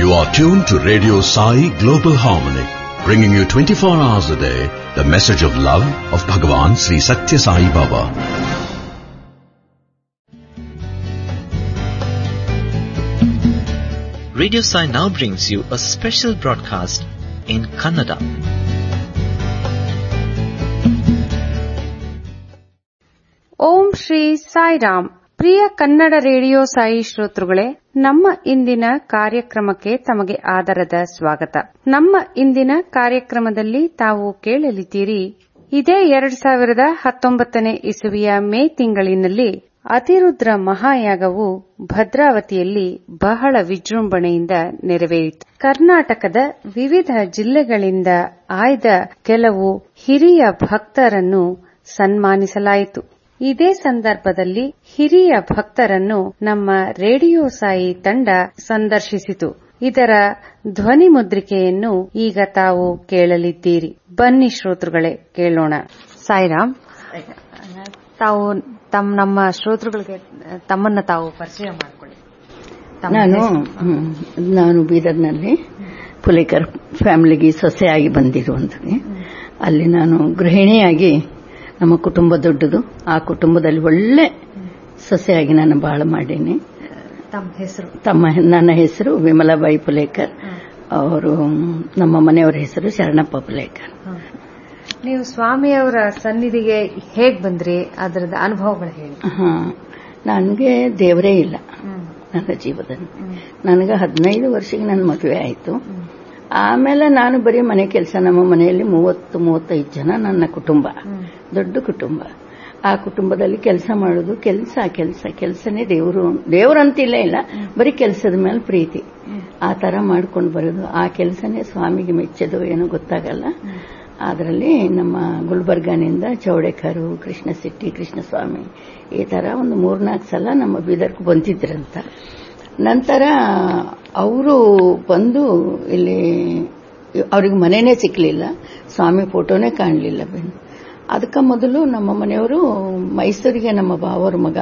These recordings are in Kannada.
You are tuned to Radio Sai Global Harmony, bringing you 24 hours a day the message of love of Bhagavan Sri Satya Sai Baba. Radio Sai now brings you a special broadcast in Kannada. Om Shri Sairam ಪ್ರಿಯ ಕನ್ನಡ ರೇಡಿಯೋ ಸಾಯಿ ಶ್ರೋತೃಗಳೇ ನಮ್ಮ ಇಂದಿನ ಕಾರ್ಯಕ್ರಮಕ್ಕೆ ತಮಗೆ ಆದರದ ಸ್ವಾಗತ ನಮ್ಮ ಇಂದಿನ ಕಾರ್ಯಕ್ರಮದಲ್ಲಿ ತಾವು ಕೇಳಲಿದ್ದೀರಿ ಇದೇ ಎರಡ್ ಸಾವಿರದ ಹತ್ತೊಂಬತ್ತನೇ ಇಸುವಿಯ ಮೇ ತಿಂಗಳಿನಲ್ಲಿ ಅತಿರುದ್ರ ಮಹಾಯಾಗವು ಭದ್ರಾವತಿಯಲ್ಲಿ ಬಹಳ ವಿಜೃಂಭಣೆಯಿಂದ ನೆರವೇರಿತು ಕರ್ನಾಟಕದ ವಿವಿಧ ಜಿಲ್ಲೆಗಳಿಂದ ಆಯ್ದ ಕೆಲವು ಹಿರಿಯ ಭಕ್ತರನ್ನು ಸನ್ಮಾನಿಸಲಾಯಿತು ಇದೇ ಸಂದರ್ಭದಲ್ಲಿ ಹಿರಿಯ ಭಕ್ತರನ್ನು ನಮ್ಮ ರೇಡಿಯೋ ಸಾಯಿ ತಂಡ ಸಂದರ್ಶಿಸಿತು ಇದರ ಧ್ವನಿ ಮುದ್ರಿಕೆಯನ್ನು ಈಗ ತಾವು ಕೇಳಲಿದ್ದೀರಿ ಬನ್ನಿ ಶ್ರೋತೃಗಳೇ ಕೇಳೋಣ ಸಾಯಿರಾಮ್ ತಾವು ತಮ್ಮ ನಮ್ಮ ಶ್ರೋತೃಗಳಿಗೆ ತಮ್ಮನ್ನ ತಾವು ಪರಿಚಯ ಮಾಡಿಕೊಳ್ಳಿ ನಾನು ಹ್ಮ್, ನಾನು ಬೀದರ್ನಲ್ಲಿ ಪುಲೇಕರ್ ಫ್ಯಾಮಿಲಿಗೆ ಸೊಸೆಯಾಗಿ ಬಂದಿರುವಂಥದ್ದು ಅಲ್ಲಿ ನಾನು ಗೃಹಿಣಿಯಾಗಿ ನಮ್ಮ ಕುಟುಂಬ ದೊಡ್ಡದು ಆ ಕುಟುಂಬದಲ್ಲಿ ಒಳ್ಳೆ ಸೊಸೆಯಾಗಿ ನಾನು ಬಾಳ ಮಾಡೀನಿ ತಮ್ಮ ಹೆಸರು ತಮ್ಮ ನನ್ನ ಹೆಸರು ವಿಮಲಾಬಾಯಿ ಪುಲೇಕರ್ ಅವರು ನಮ್ಮ ಮನೆಯವರ ಹೆಸರು ಶರಣಪ್ಪ ಪುಲೇಕರ್ ನೀವು ಸ್ವಾಮಿಯವರ ಸನ್ನಿಧಿಗೆ ಹೇಗ್ ಬಂದ್ರಿ ಅದರದ ಅನುಭವಗಳು ಹೇಳಿ ಹಾ ನನಗೆ ದೇವರೇ ಇಲ್ಲ ನನ್ನ ಜೀವದಲ್ಲಿ ನನಗೆ ಹದಿನೈದು ವರ್ಷಕ್ಕೆ ನನ್ನ ಮದುವೆ ಆಯಿತು ಆಮೇಲೆ ನಾನು ಬರೀ ಮನೆ ಕೆಲಸ ನಮ್ಮ ಮನೆಯಲ್ಲಿ ಮೂವತ್ತು ಮೂವತ್ತೈದು ಜನ ನನ್ನ ಕುಟುಂಬ ದೊಡ್ಡ ಕುಟುಂಬ ಆ ಕುಟುಂಬದಲ್ಲಿ ಕೆಲಸ ಮಾಡೋದು ಕೆಲಸ ಕೆಲಸ ಕೆಲಸನೇ ದೇವರು ದೇವರು ಅಂತಿಲ್ಲ ಇಲ್ಲ ಬರೀ ಕೆಲಸದ ಮೇಲೆ ಪ್ರೀತಿ ಆ ತರ ಮಾಡ್ಕೊಂಡು ಬರೋದು ಆ ಕೆಲಸನೇ ಸ್ವಾಮಿಗೆ ಮೆಚ್ಚೋದು ಏನೋ ಗೊತ್ತಾಗಲ್ಲ ಅದರಲ್ಲಿ ನಮ್ಮ ಗುಲ್ಬರ್ಗಾನಿಂದ ಚೌಡೇಕರು ಕೃಷ್ಣ ಸಿಟ್ಟಿ ಕೃಷ್ಣಸ್ವಾಮಿ ಈ ತರ ಒಂದು ಮೂರ್ನಾಲ್ಕು ಸಲ ನಮ್ಮ ಬೀದರ್ಗೆ ಬಂದಿದ್ರಂತ ನಂತರ ಅವರು ಬಂದು ಇಲ್ಲಿ ಅವ್ರಿಗೆ ಮನೆನೇ ಸಿಕ್ಕಲಿಲ್ಲ ಸ್ವಾಮಿ ಫೋಟೋನೇ ಕಾಣಲಿಲ್ಲ ಬಂದು ಅದಕ್ಕೆ ಮೊದಲು ನಮ್ಮ ಮನೆಯವರು ಮೈಸೂರಿಗೆ ನಮ್ಮ ಬಾವರ ಮಗ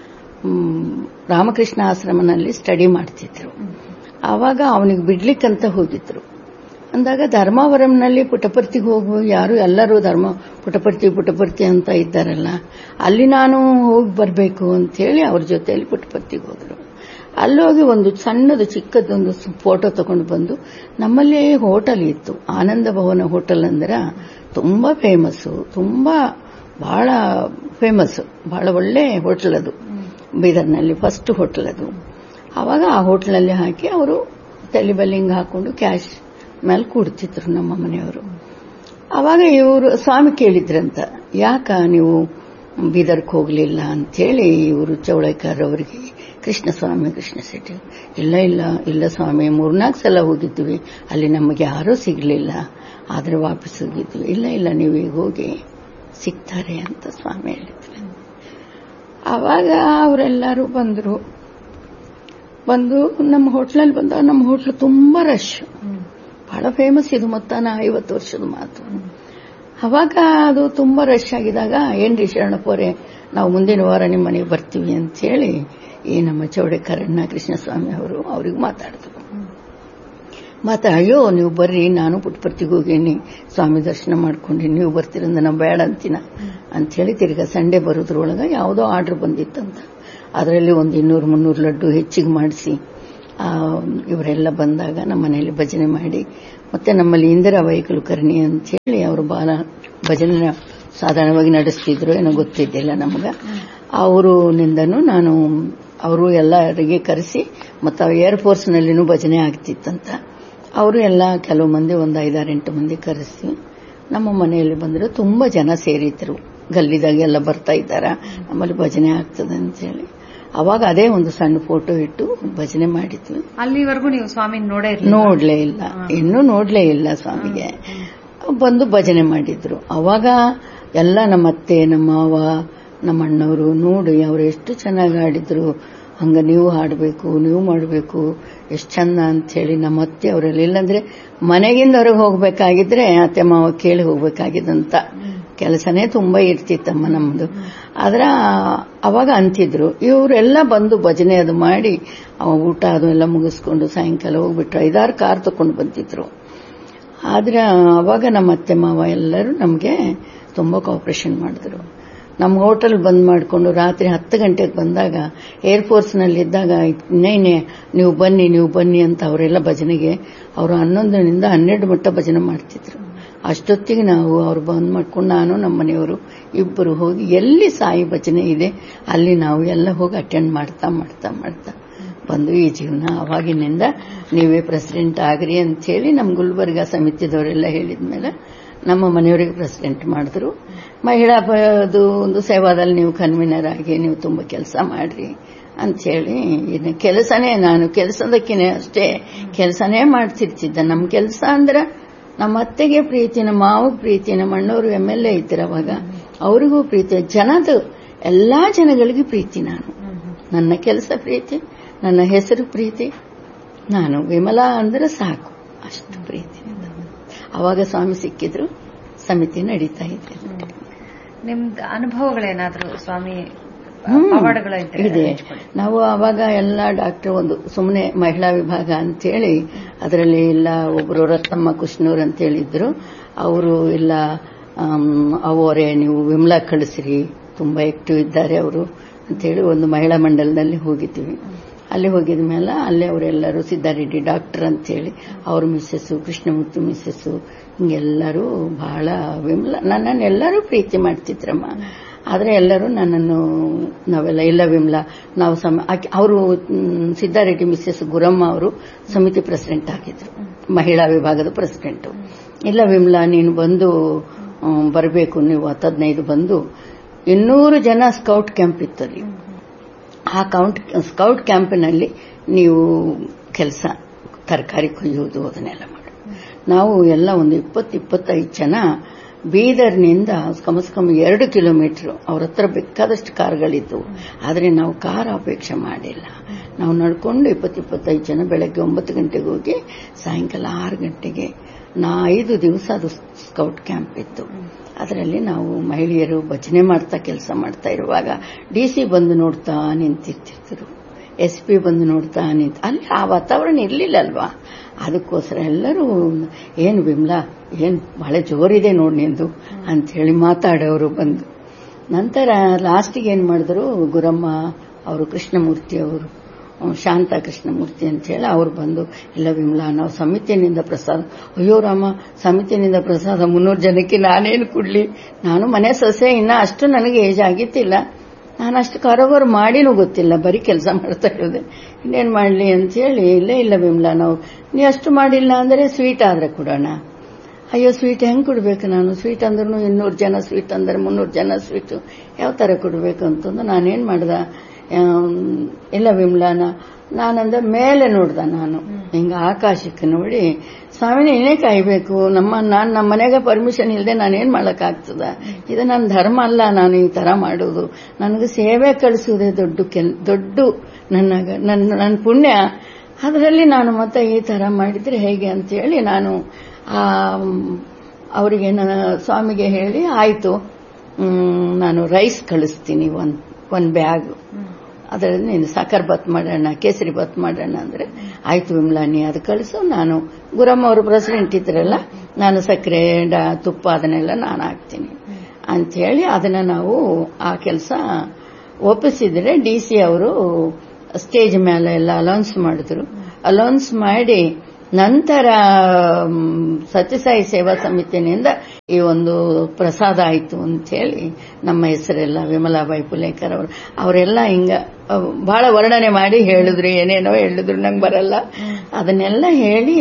ಮ್, ರಾಮಕೃಷ್ಣ ಆಶ್ರಮನಲ್ಲಿ ಸ್ಟಡಿ ಮಾಡ್ತಿದ್ರು ಆವಾಗ ಅವನಿಗೆ ಬಿಡ್ಲಿಕ್ಕಂತ ಹೋಗಿದ್ರು ಅಂದಾಗ ಧರ್ಮಾವರಂನಲ್ಲಿ ಪುಟಪರ್ತಿಗೆ ಹೋಗು ಯಾರು ಎಲ್ಲರೂ ಧರ್ಮ ಪುಟಪರ್ತಿ ಪುಟಪರ್ತಿ ಅಂತ ಇದ್ದಾರಲ್ಲ ಅಲ್ಲಿ ನಾನು ಹೋಗಿ ಬರಬೇಕು ಅಂತೇಳಿ ಅವ್ರ ಜೊತೆಯಲ್ಲಿ ಪುಟಪರ್ತಿಗೆ ಹೋದ್ರು ಅಲ್ಲೋಗಿ ಒಂದು ಸಣ್ಣದು ಚಿಕ್ಕದೊಂದು ಫೋಟೋ ತಗೊಂಡು ಬಂದು ನಮ್ಮಲ್ಲಿ ಹೋಟೆಲ್ ಇತ್ತು ಆನಂದ ಭವನ ಹೋಟೆಲ್ ಅಂದ್ರೆ ತುಂಬಾ ಫೇಮಸ್ಸು ತುಂಬಾ ಬಹಳ ಫೇಮಸ್ ಬಹಳ ಒಳ್ಳೆ ಹೋಟೆಲ್ ಅದು ಬೀದರ್ನಲ್ಲಿ ಫಸ್ಟ್ ಹೋಟೆಲ್ ಅದು ಆವಾಗ ಆ ಹೋಟೆಲ್ನಲ್ಲಿ ಹಾಕಿ ಅವರು ತೆಲಿಬಲ್ಲಿಂಗ್ ಹಾಕೊಂಡು ಕ್ಯಾಶ್ ಮೇಲೆ ಕೂಡ್ತಿದ್ರು ನಮ್ಮ ಮನೆಯವರು ಆವಾಗ ಇವರು ಸ್ವಾಮಿ ಕೇಳಿದ್ರಂತ ಯಾಕ ನೀವು ಬೀದರ್ಕ್ ಹೋಗ್ಲಿಲ್ಲ ಅಂತೇಳಿ ಇವರು ಚೌಳಕರ್ ಅವರಿಗೆ ಕೃಷ್ಣ ಸ್ವಾಮಿ ಕೃಷ್ಣ ಶೆಟ್ಟಿ ಇಲ್ಲ ಇಲ್ಲ ಇಲ್ಲ ಸ್ವಾಮಿ ಮೂರ್ನಾಲ್ಕು ಸಲ ಹೋಗಿದ್ವಿ ಅಲ್ಲಿ ನಮಗೆ ಯಾರೂ ಸಿಗ್ಲಿಲ್ಲ ಆದ್ರೆ ವಾಪಸ್ ಹೋಗಿದ್ವಿ ಇಲ್ಲ ಇಲ್ಲ ನೀವು ಈಗ ಹೋಗಿ ಸಿಗ್ತಾರೆ ಅಂತ ಸ್ವಾಮಿ ಹೇಳಿದ್ರು ಆವಾಗ ಅವರೆಲ್ಲರೂ ಬಂದರು ಬಂದು ನಮ್ಮ ಹೋಟ್ಲಲ್ಲಿ ಬಂದಾಗ ನಮ್ಮ ಹೋಟ್ಲು ತುಂಬಾ ರಶ್ ಬಹಳ ಫೇಮಸ್ ಇದು ಮೊತ್ತಾನ ಐವತ್ತು ವರ್ಷದ ಮಾತು ಅವಾಗ ಅದು ತುಂಬಾ ರಶ್ ಆಗಿದಾಗ ಏನ್ರಿ ಶರಣಪ್ಪವ್ರೆ ನಾವು ಮುಂದಿನ ವಾರ ನಿಮ್ಮ ಮನೆಗೆ ಬರ್ತೀವಿ ಅಂತ ಹೇಳಿ ಈ ನಮ್ಮ ಚೌಡೇಕರಣ್ಣ ಕೃಷ್ಣಸ್ವಾಮಿ ಅವರು ಅವ್ರಿಗೆ ಮಾತಾಡಿದ್ರು ಮಾತಾ ಅಯ್ಯೋ ನೀವು ಬರ್ರಿ ನಾನು ಪುಟ್ಪರ್ತಿಗೆ ಹೋಗೀನಿ ಸ್ವಾಮಿ ದರ್ಶನ ಮಾಡ್ಕೊಂಡು ನೀವು ಬರ್ತೀರಂದ ನಾವು ಬೇಡ ಅಂತಿನ ಅಂತ ಹೇಳಿ ತಿರ್ಗಾ ಸಂಡೇ ಬರೋದ್ರೊಳಗೆ ಯಾವುದೋ ಆರ್ಡರ್ ಬಂದಿತ್ತಂತ ಅದರಲ್ಲಿ ಒಂದು ಇನ್ನೂರು ಮುನ್ನೂರು ಲಡ್ಡು ಹೆಚ್ಚಿಗೆ ಮಾಡಿಸಿ ಇವರೆಲ್ಲ ಬಂದಾಗ ನಮ್ಮ ಮನೆಯಲ್ಲಿ ಭಜನೆ ಮಾಡಿ ಮತ್ತೆ ನಮ್ಮಲ್ಲಿ ಇಂದಿರಾ ವೈಕಲು ಕರ್ಣಿ ಅಂತ ಹೇಳಿ ಅವರು ಬಾಲ ಭಜನೆ ಸಾಧಾರಣವಾಗಿ ನಡೆಸ್ತಿದ್ರು ಏನೋ ಗೊತ್ತಿದ್ದಿಲ್ಲ ನಮ್ಗ ಅವರು ನಿಂದನು ನಾನು ಅವರು ಎಲ್ಲರಿಗೆ ಕರೆಸಿ ಮತ್ತು ಏರ್ಫೋರ್ಸ್ ನಲ್ಲಿನೂ ಭಜನೆ ಆಗ್ತಿತ್ತಂತ ಅವರು ಎಲ್ಲ ಕೆಲವು ಮಂದಿ ಒಂದು ಐದಾರೆಂಟು ಮಂದಿ ಕರೆಸಿ ನಮ್ಮ ಮನೆಯಲ್ಲಿ ಬಂದರು ತುಂಬಾ ಜನ ಸೇರಿದ್ರು ಗಲ್ಲಿದಾಗ ಎಲ್ಲ ಬರ್ತಾ ಇದ್ದಾರ ನಮ್ಮಲ್ಲಿ ಭಜನೆ ಆಗ್ತದೆ ಅಂತ ಹೇಳಿ ಅವಾಗ ಅದೇ ಒಂದು ಸಣ್ಣ ಫೋಟೋ ಇಟ್ಟು ಭಜನೆ ಮಾಡಿದ್ವಿ ಅಲ್ಲಿವರೆಗೂ ನೀವು ಸ್ವಾಮಿ ನೋಡೇ ಇರ್ಲಿಲ್ಲ ನೋಡ್ಲೇ ಇಲ್ಲ ಇನ್ನೂ ನೋಡ್ಲೇ ಇಲ್ಲ ಸ್ವಾಮಿಗೆ ಬಂದು ಭಜನೆ ಮಾಡಿದ್ರು ಅವಾಗ ಎಲ್ಲ ನಮ್ಮ ಅತ್ತೆ ನಮ್ಮ ಅವ್ವ ನಮ್ಮ ಅಣ್ಣವರು ನೋಡಿ ಅವ್ರು ಎಷ್ಟು ಚೆನ್ನಾಗಿ ಆಡಿದ್ರು ಹಂಗ ನೀವು ಹಾಡಬೇಕು ನೀವು ಮಾಡಬೇಕು ಎಷ್ಟು ಚಂದ ಅಂತ ಹೇಳಿ ನಮ್ಮ ಅತ್ತೆ ಅವರೆಲ್ಲ ಇಲ್ಲಾಂದ್ರೆ ಮನೆಗಿಂದ ಹೊರಗೆ ಹೋಗ್ಬೇಕಾಗಿದ್ರೆ ಅತ್ತೆ ಮಾವ ಕೇಳಿ ಹೋಗ್ಬೇಕಾಗಿದ್ದಂತ ಕೆಲಸನೇ ತುಂಬಾ ಇರ್ತಿತ್ತಮ್ಮ ನಮ್ದು ಆದ್ರ ಅವಾಗ ಅಂತಿದ್ರು ಇವರೆಲ್ಲ ಬಂದು ಭಜನೆ ಅದು ಮಾಡಿ ಅವ ಊಟ ಅದು ಎಲ್ಲ ಮುಗಿಸ್ಕೊಂಡು ಸಾಯಂಕಾಲ ಹೋಗ್ಬಿಟ್ರು ಐದಾರು ಕಾರ್ ತಕೊಂಡು ಬಂದಿದ್ರು ಆದ್ರೆ ಅವಾಗ ನಮ್ಮ ಅತ್ತೆ ಮಾವ ಎಲ್ಲರೂ ನಮಗೆ ತುಂಬಾ ಕೋಆಪರೇಷನ್ ಮಾಡಿದ್ರು ನಮ್ಮ ಹೋಟೆಲ್ ಬಂದ್ ಮಾಡಿಕೊಂಡು ರಾತ್ರಿ ಹತ್ತು ಗಂಟೆಗೆ ಬಂದಾಗ ಏರ್ಫೋರ್ಸ್ನಲ್ಲಿ ಇದ್ದಾಗ ಇನ್ನೇನೆ ನೀವು ಬನ್ನಿ ನೀವು ಬನ್ನಿ ಅಂತ ಅವರೆಲ್ಲ ಭಜನೆಗೆ ಅವರು ಹನ್ನೊಂದರಿಂದ ಹನ್ನೆರಡು ಮಟ್ಟ ಭಜನೆ ಮಾಡ್ತಿದ್ರು ಅಷ್ಟೊತ್ತಿಗೆ ನಾವು ಅವ್ರು ಬಂದ್ ಮಾಡ್ಕೊಂಡು ನಾನು ನಮ್ಮ ಮನೆಯವರು ಇಬ್ಬರು ಹೋಗಿ ಎಲ್ಲಿ ಸಾಯಿ ಭಜನೆ ಇದೆ ಅಲ್ಲಿ ನಾವು ಎಲ್ಲ ಹೋಗಿ ಅಟೆಂಡ್ ಮಾಡ್ತಾ ಮಾಡ್ತಾ ಮಾಡ್ತಾ ಬಂದು ಈ ಜೀವನ ಅವಾಗಿನಿಂದ ನೀವೇ ಪ್ರೆಸಿಡೆಂಟ್ ಆಗ್ರಿ ಅಂತ ಹೇಳಿ ನಮ್ಮ ಗುಲ್ಬರ್ಗ ಸಮಿತಿದವರೆಲ್ಲ ಹೇಳಿದ್ಮೇಲೆ ನಮ್ಮ ಮನೆಯವರಿಗೆ ಪ್ರೆಸಿಡೆಂಟ್ ಮಾಡಿದ್ರು ಮಹಿಳಾ ಪ- ಅದು ಒಂದು ಸೇವಾದಲ್ಲಿ ನೀವು ಕನ್ವೀನರ್ ಆಗಿ ನೀವು ತುಂಬಾ ಕೆಲಸ ಮಾಡ್ರಿ ಅಂತ ಹೇಳಿ ಇನ್ನು ಕೆಲಸನೇ ನಾನು ಕೆಲಸದಕ್ಕೇನೆ ಅಷ್ಟೇ ಕೆಲಸನೇ ಮಾಡ್ತಿರ್ತಿದ್ದೆ ನಮ್ಮ ಕೆಲಸ ಅಂದ್ರೆ ನಮ್ಮ ಅತ್ತೆಗೆ ಪ್ರೀತಿ ನಮ್ಮ ಮಾವಗ್ ಪ್ರೀತಿ ನಮ್ಮ ಅಣ್ಣವರು ಎಮ್ ಎಲ್ ಎ ಇದ್ರು ಅವಾಗ ಅವರಿಗೂ ಪ್ರೀತಿ ಜನದ ಎಲ್ಲಾ ಜನಗಳಿಗೆ ಪ್ರೀತಿ ನಾನು ನನ್ನ ಕೆಲಸ ಪ್ರೀತಿ ನನ್ನ ಹೆಸರು ಪ್ರೀತಿ ನಾನು ವಿಮಲಾ ಅಂದ್ರೆ ಸಾಕು ಅಷ್ಟು ಪ್ರೀತಿ ಅವಾಗ ಸ್ವಾಮಿ ಸಿಕ್ಕಿದ್ರು ಸಮಿತಿ ನಡೀತಾ ಇದೆ ನಿಮ್ದು ಅನುಭವಗಳೇನಾದ್ರೂ ಸ್ವಾಮಿ ಹ್ಮ್. ಪವಾಡಗಳು ಇದ್ರೆ ಇದೆ ಹಂಚ್ಕೊಳ್ಳಿ. ನಾವು ಅವಾಗ ಎಲ್ಲ ಡಾಕ್ಟರ್ ಒಂದು ಸುಮ್ಮನೆ ಮಹಿಳಾ ವಿಭಾಗ ಅಂತೇಳಿ ಅದರಲ್ಲಿ ಇಲ್ಲ ಒಬ್ರು ರತ್ನಮ್ಮ ಕುಷ್ಣೂರ್ ಅಂತ ಹೇಳಿದ್ರು ಅವರು ಇಲ್ಲ ಆಮ್, ಅವರೇ ನೀವು ವಿಮಲಾ ಕಳಿಸ್ರಿ ತುಂಬಾ ಆಕ್ಟಿವ್ ಇದ್ದಾರೆ ಅವರು ಅಂತೇಳಿ ಒಂದು ಮಹಿಳಾ ಮಂಡಲದಲ್ಲಿ ಹೋಗಿದ್ವಿ ಅಲ್ಲಿ ಹೋಗಿದ ಮೇಲೆ ಅಲ್ಲೇ ಅವರೆಲ್ಲರೂ ಸಿದ್ದಾರೆಡ್ಡಿ ಡಾಕ್ಟರ್ ಅಂತೇಳಿ ಅವ್ರ ಮಿಸ್ಸಸ್ಸು ಕೃಷ್ಣಮೂರ್ತಿ ಮಿಸ್ಸಸ್ಸು ಹಿಂಗೆಲ್ಲರೂ ಬಹಳ ವಿಮಲ ನನ್ನನ್ನು ಎಲ್ಲರೂ ಪ್ರೀತಿ ಮಾಡ್ತಿದ್ರಮ್ಮ ಆದ್ರೆ ಎಲ್ಲರೂ ನನ್ನನ್ನು ನಾವೆಲ್ಲ ಇಲ್ಲ ವಿಮಲಾ ನಾವು ಸಮ ಅವರು ಸಿದ್ದಾರೆಡ್ಡಿ ಮಿಸ್ಸಸ್ ಗುರಮ್ಮ ಅವರು ಸಮಿತಿ ಪ್ರೆಸಿಡೆಂಟ್ ಆಗಿದ್ರು ಮಹಿಳಾ ವಿಭಾಗದ ಪ್ರೆಸಿಡೆಂಟ್ ಇಲ್ಲ ವಿಮಲಾ ನೀನು ಬಂದು ಬರಬೇಕು ನೀವು ಹತ್ತು ಹದಿನೈದು ಬಂದು ಇನ್ನೂರು ಜನ ಸ್ಕೌಟ್ ಕ್ಯಾಂಪ್ ಇತ್ತಲ್ಲಿ ಆ ಕೌಂಟ್ ಸ್ಕೌಟ್ ಕ್ಯಾಂಪಿನಲ್ಲಿ ನೀವು ಕೆಲಸ ತರಕಾರಿ ಕೊಯ್ಯುವುದು ಅದನ್ನೆಲ್ಲ ಮಾಡಿ ನಾವು ಎಲ್ಲ ಒಂದು ಇಪ್ಪತ್ತು ಇಪ್ಪತ್ತೈದು ಜನ ಬೀದರ್ನಿಂದ ಕಮಸ್ ಕಮ್ ಎರಡು ಕಿಲೋಮೀಟರ್ ಅವ್ರ ಹತ್ರ ಬೇಕಾದಷ್ಟು ಕಾರ್ಗಳಿದ್ದವು ಆದರೆ ನಾವು ಕಾರ್ ಅಪೇಕ್ಷೆ ಮಾಡಿಲ್ಲ ನಾವು ನಡ್ಕೊಂಡು ಇಪ್ಪತ್ತು ಇಪ್ಪತ್ತೈದು ಜನ ಬೆಳಗ್ಗೆ ಒಂಬತ್ತು ಗಂಟೆಗೆ ಹೋಗಿ ಸಾಯಂಕಾಲ ಆರು ಗಂಟೆಗೆ ನಾ ಐದು ದಿವಸ ಅದು ಸ್ಕೌಟ್ ಕ್ಯಾಂಪ್ ಇತ್ತು ಅದರಲ್ಲಿ ನಾವು ಮಹಿಳೆಯರು ಭಜನೆ ಮಾಡ್ತಾ ಕೆಲಸ ಮಾಡ್ತಾ ಇರುವಾಗ ಡಿ ಸಿ ಬಂದು ನೋಡ್ತಾ ನಿಂತಿರ್ತಿದ್ರು ಎಸ್ ಪಿ ಬಂದು ನೋಡ್ತಾ ನಿಂತು ಅಲ್ಲಿ ಆ ವಾತಾವರಣ ಇರ್ಲಿಲ್ಲ ಅಲ್ವಾ ಅದಕ್ಕೋಸ್ಕರ ಎಲ್ಲರೂ ಏನು ವಿಮ್ಲಾ ಏನ್ ಬಹಳ ಜೋರಿದೆ ನೋಡಿ ನಿಂದು ಅಂತ ಹೇಳಿ ಮಾತಾಡೋರು ಬಂದು ನಂತರ ಲಾಸ್ಟಿಗೆ ಏನ್ ಮಾಡಿದ್ರು ಗುರಮ್ಮ ಅವರು ಕೃಷ್ಣಮೂರ್ತಿ ಅವರು ಶಾಂತ ಕೃಷ್ಣಮೂರ್ತಿ ಅಂತ ಹೇಳಿ ಅವ್ರು ಬಂದು ಇಲ್ಲ ವಿಮಲಾ ನಾವು ಸಮಿತಿನಿಂದ ಪ್ರಸಾದ ಅಯ್ಯೋ ರಾಮ ಸಮಿತಿನಿಂದ ಪ್ರಸಾದ ಮುನ್ನೂರು ಜನಕ್ಕೆ ನಾನೇನು ಕೊಡ್ಲಿ ನಾನು ಮನೆ ಸೊಸೆ ಇನ್ನ ಅಷ್ಟು ನನಗೆ ಏಜ್ ಆಗಿತ್ತಿಲ್ಲ ನಾನು ಅಷ್ಟು ಕಾರೋಬಾರು ಮಾಡಿನೂ ಗೊತ್ತಿಲ್ಲ ಬರೀ ಕೆಲಸ ಮಾಡ್ತಾ ಇರೋದೆ ಇನ್ನೇನ್ ಮಾಡ್ಲಿ ಅಂತ ಹೇಳಿ ಇಲ್ಲ ಇಲ್ಲ ವಿಮಲಾ ನಾವು ನೀ ಅಷ್ಟು ಮಾಡಿಲ್ಲ ಅಂದ್ರೆ ಸ್ವೀಟ್ ಆದ್ರೆ ಕೊಡೋಣ ಅಯ್ಯೋ ಸ್ವೀಟ್ ಹೆಂಗ್ ಕೊಡ್ಬೇಕು ನಾನು ಸ್ವೀಟ್ ಅಂದ್ರೂ ಇನ್ನೂರು ಜನ ಸ್ವೀಟ್ ಅಂದ್ರೆ ಮುನ್ನೂರು ಜನ ಸ್ವೀಟ್ ಯಾವ ತರ ಕೊಡ್ಬೇಕು ಅಂತಂದು ನಾನೇನ್ ಮಾಡ್ದ ಆಮ್, ಇಲ್ಲ ವಿಮ್ಲಾನ ನಾನಂದ್ರೆ ಮೇಲೆ ನೋಡ್ದ ನಾನು ಹಿಂಗ ಆಕಾಶಕ್ಕೆ ನೋಡಿ ಸ್ವಾಮಿ ಏನೇ ಕಾಯ್ಬೇಕು ನಮ್ಮ ನಾನ್ ನಮ್ಮ ಮನೆಗೆ ಪರ್ಮಿಷನ್ ಇಲ್ಲದೆ ನಾನೇನ್ ಮಾಡಕ್ ಆಗ್ತದ ಇದು ನನ್ನ ಧರ್ಮ ಅಲ್ಲ ನಾನು ಈ ತರ ಮಾಡೋದು ನನಗೆ ಸೇವೆ ಕಳಿಸುವುದೇ ದೊಡ್ಡ ಕೆಲ್ ದೊಡ್ಡ ನನ್ನ ನನ್ನ ನನ್ನ ಪುಣ್ಯ ಅದರಲ್ಲಿ ನಾನು ಮತ್ತೆ ಈ ತರ ಮಾಡಿದ್ರೆ ಹೇಗೆ ಅಂತ ಹೇಳಿ ನಾನು ಆ ಅವರಿಗೆ ನನ್ನ ಸ್ವಾಮಿಗೆ ಹೇಳಿ ಆಯ್ತು ಮ್, ನಾನು ರೈಸ್ ಕಳಿಸ್ತೀನಿ ಒಂದ್ ಒಂದ್ ಬ್ಯಾಗ್ ಅದರಲ್ಲಿ ನೀನು ಸಕ್ಕರ್ ಬತ್ ಮಾಡೋಣ ಕೇಸರಿ ಬತ್ ಮಾಡೋಣ ಅಂದ್ರೆ ಆಯ್ತು ವಿಮ್ಲಾ ನೀ ಅದು ಕಳಿಸು ನಾನು ಗುರಮ್ಮ ಅವರು ಪ್ರೆಸಿಡೆಂಟ್ ಇದ್ರಲ್ಲ ನಾನು ಸಕ್ಕರೆ ಡ- ತುಪ್ಪ ಅದನ್ನೆಲ್ಲ ನಾನು ಹಾಕ್ತೀನಿ ಅಂತ ಹೇಳಿ ಅದನ್ನ ನಾವು ಆ ಕೆಲಸ ಒಪ್ಪಿಸಿದ್ರೆ ಡಿ ಸಿ ಅವರು ಸ್ಟೇಜ್ ಮೇಲೆ ಎಲ್ಲ ಅಲೌನ್ಸ್ ಮಾಡಿದ್ರು ಅಲೌನ್ಸ್ ಮಾಡಿ ನಂತರ ಮ್, ಸತ್ಯಸಾಯಿ ಸೇವಾ ಸಮಿತಿನಿಂದ ಈ ಒಂದು ಪ್ರಸಾದ ಆಯ್ತು ಅಂತ ಹೇಳಿ ನಮ್ಮ ಹೆಸರೆಲ್ಲ ವಿಮಲಾಬಾಯಿ ಪುಲೇಕರ್ ಅವರು ಅವರೆಲ್ಲ ಹಿಂಗ ಅಹ್, ಬಹಳ ವರ್ಣನೆ ಮಾಡಿ ಹೇಳಿದ್ರು ಏನೇನೋ ಹೇಳಿದ್ರು ನಂಗೆ ಬರಲ್ಲ ಅದನ್ನೆಲ್ಲ ಹೇಳಿ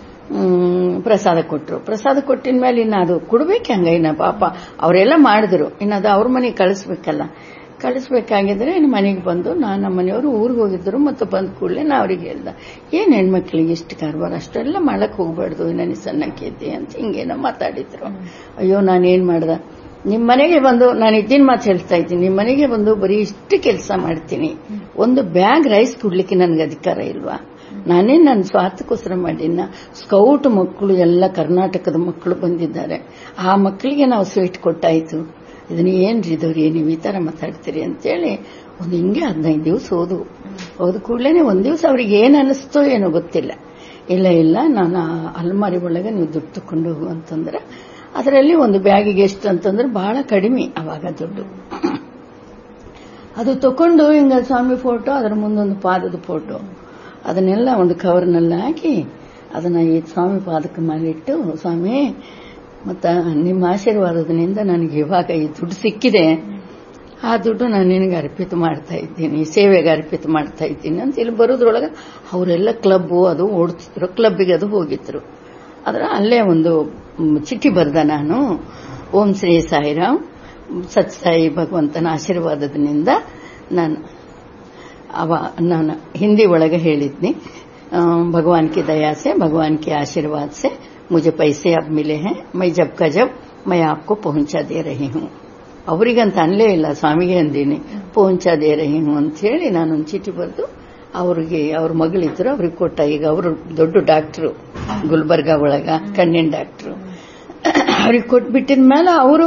ಮ್, ಪ್ರಸಾದ ಕೊಟ್ರು ಪ್ರಸಾದ ಕೊಟ್ಟಿನ ಮೇಲೆ ಇನ್ನು ಅದು ಕೊಡ್ಬೇಕು ಹಂಗ ಇನ್ನ ಪಾಪ ಅವರೆಲ್ಲ ಮಾಡಿದ್ರು ಇನ್ನು ಅದು ಅವ್ರ ಮನೆಗೆ ಕಳಿಸ್ಬೇಕಲ್ಲ ಕಳಿಸ್ಬೇಕಾಗಿದ್ರೆ ಇನ್ನು ಮನೆಗೆ ಬಂದು ನಾನು ನಮ್ಮ ಮನೆಯವರು ಊರಿಗೆ ಹೋಗಿದ್ರು ಮತ್ತು ಬಂದ ಕೂಡಲೇ ನಾ ಅವ್ರಿಗೆ ಹೇಳ್ದ ಏನ್ ಹೆಣ್ಮಕ್ಳಿಗೆ ಇಷ್ಟು ಕಾರ್ಬಾರ್ ಅಷ್ಟೆಲ್ಲ ಮಾಡಕ್ ಹೋಗ್ಬಾರ್ದು ನನಗೆ ಸಣ್ಣಕ್ಕಿದ್ದೆ ಅಂತ ಹಿಂಗೇನೋ ಮಾತಾಡಿದ್ರು ಅಯ್ಯೋ ನಾನೇನ್ ಮಾಡ್ದ ನಿಮ್ಮ ಮನೆಗೆ ಬಂದು ನಾನು ಇದ್ದಿನ ಮಾತು ಹೇಳ್ತಾ ಇದ್ದೀನಿ ನಿಮ್ಮ ಮನೆಗೆ ಬಂದು ಬರೀ ಇಷ್ಟು ಕೆಲಸ ಮಾಡ್ತೀನಿ ಒಂದು ಬ್ಯಾಗ್ ರೈಸ್ ಕೊಡ್ಲಿಕ್ಕೆ ನನಗೆ ಅಧಿಕಾರ ಇಲ್ವಾ ನಾನೇ ನನ್ನ ಸ್ವಾರ್ಥಕ್ಕೋಸ್ಕರ ಮಾಡಿನ ಸ್ಕೌಟ್ ಮಕ್ಕಳು ಎಲ್ಲ ಕರ್ನಾಟಕದ ಮಕ್ಕಳು ಬಂದಿದ್ದಾರೆ ಆ ಮಕ್ಕಳಿಗೆ ನಾವು ಸ್ವೀಟ್ ಕೊಟ್ಟಾಯ್ತು ಇದನ್ನ ಏನ್ರಿ ಇದವ್ರಿ ನೀವು ಈ ತರ ಮಾತಾಡ್ತೀರಿ ಅಂತೇಳಿ ಒಂದು ಹಿಂಗೆ ಹದಿನೈದು ದಿವಸ ಹೋದು ಹೋದ ಕೂಡಲೇ ಒಂದ್ ದಿವಸ ಅವ್ರಿಗೆ ಏನ್ ಅನಿಸ್ತೋ ಏನೋ ಗೊತ್ತಿಲ್ಲ ಇಲ್ಲ ಇಲ್ಲ ನಾನು ಆ ಅಲ್ಮಾರಿ ಒಳಗೆ ನೀವು ದುಡ್ಡು ತಕೊಂಡು ಹೋಗು ಅಂತಂದ್ರೆ ಅದರಲ್ಲಿ ಒಂದು ಬ್ಯಾಗಿಗೆ ಎಷ್ಟು ಅಂತಂದ್ರೆ ಬಹಳ ಕಡಿಮೆ ಅವಾಗ ದುಡ್ಡು ಅದು ತಕೊಂಡು ಹಿಂಗ ಸ್ವಾಮಿ ಫೋಟೋ ಅದರ ಮುಂದೊಂದು ಪಾದದ ಫೋಟೋ ಅದನ್ನೆಲ್ಲ ಒಂದು ಕವರ್ನಲ್ಲಿ ಹಾಕಿ ಅದನ್ನ ಈ ಸ್ವಾಮಿ ಪಾದಕ್ಕೆ ಮೇಲಿಟ್ಟು ಸ್ವಾಮಿ ಮತ್ತ ನಿಮ್ಮ ಆಶೀರ್ವಾದದಿಂದ ನನಗೆ ಇವಾಗ ಈ ದುಡ್ಡು ಸಿಕ್ಕಿದೆ ಆ ದುಡ್ಡು ನಾನು ನಿನಗೆ ಅರ್ಪಿತ ಮಾಡ್ತಾ ಇದ್ದೀನಿ ಸೇವೆಗೆ ಅರ್ಪಿತ ಮಾಡ್ತಾ ಇದ್ದೀನಿ ಅಂತ ಇಲ್ಲಿ ಬರೋದ್ರೊಳಗೆ ಅವರೆಲ್ಲ ಕ್ಲಬ್ ಅದು ಓಡ್ತಿದ್ರು ಕ್ಲಬ್ಬಿಗೆ ಅದು ಹೋಗಿದ್ರು ಅದರ ಅಲ್ಲೇ ಒಂದು ಮ್, ಚಿಠಿ ಬರ್ದ ನಾನು ಓಂ ಶ್ರೀ ಸಾಯಿರಾಮ್ ಸತ್ಸಾಯಿ ಭಗವಂತನ ಆಶೀರ್ವಾದದಿಂದ ನಾನು ಅವ ನಾನು ಹಿಂದಿ ಒಳಗೆ ಹೇಳಿದ್ನಿ ಆ, भगवान की दया से भगवान के आशीर्वाद से मुझे पैसे अब मिले हैं मैं जब का जब मैं आपको पहुंचा दे रही हूँ ಅವರಿಗಂತ ಅನ್ಲೇ ಇಲ್ಲ ಸ್ವಾಮಿಗೆ ಅಂದೀನಿ ಪೋಂಚಾ ದೇ ರಹಿ ಹೂ ಅಂತ ಹೇಳಿ ನಾನೊಂದು ಚೀಟಿ ಬರೆದು ಅವ್ರಿಗೆ ಅವ್ರ ಮಗಳಿದ್ರು ಅವ್ರಿಗೆ ಕೊಟ್ಟ ಈಗ ಅವರು ದೊಡ್ಡ ಡಾಕ್ಟ್ರು ಗುಲ್ಬರ್ಗಾ ಒಳಗ ಕಣ್ಣಿನ ಡಾಕ್ಟ್ರು ಅವ್ರಿಗೆ ಕೊಟ್ಬಿಟ್ಟಿದ ಮೇಲೆ ಅವರು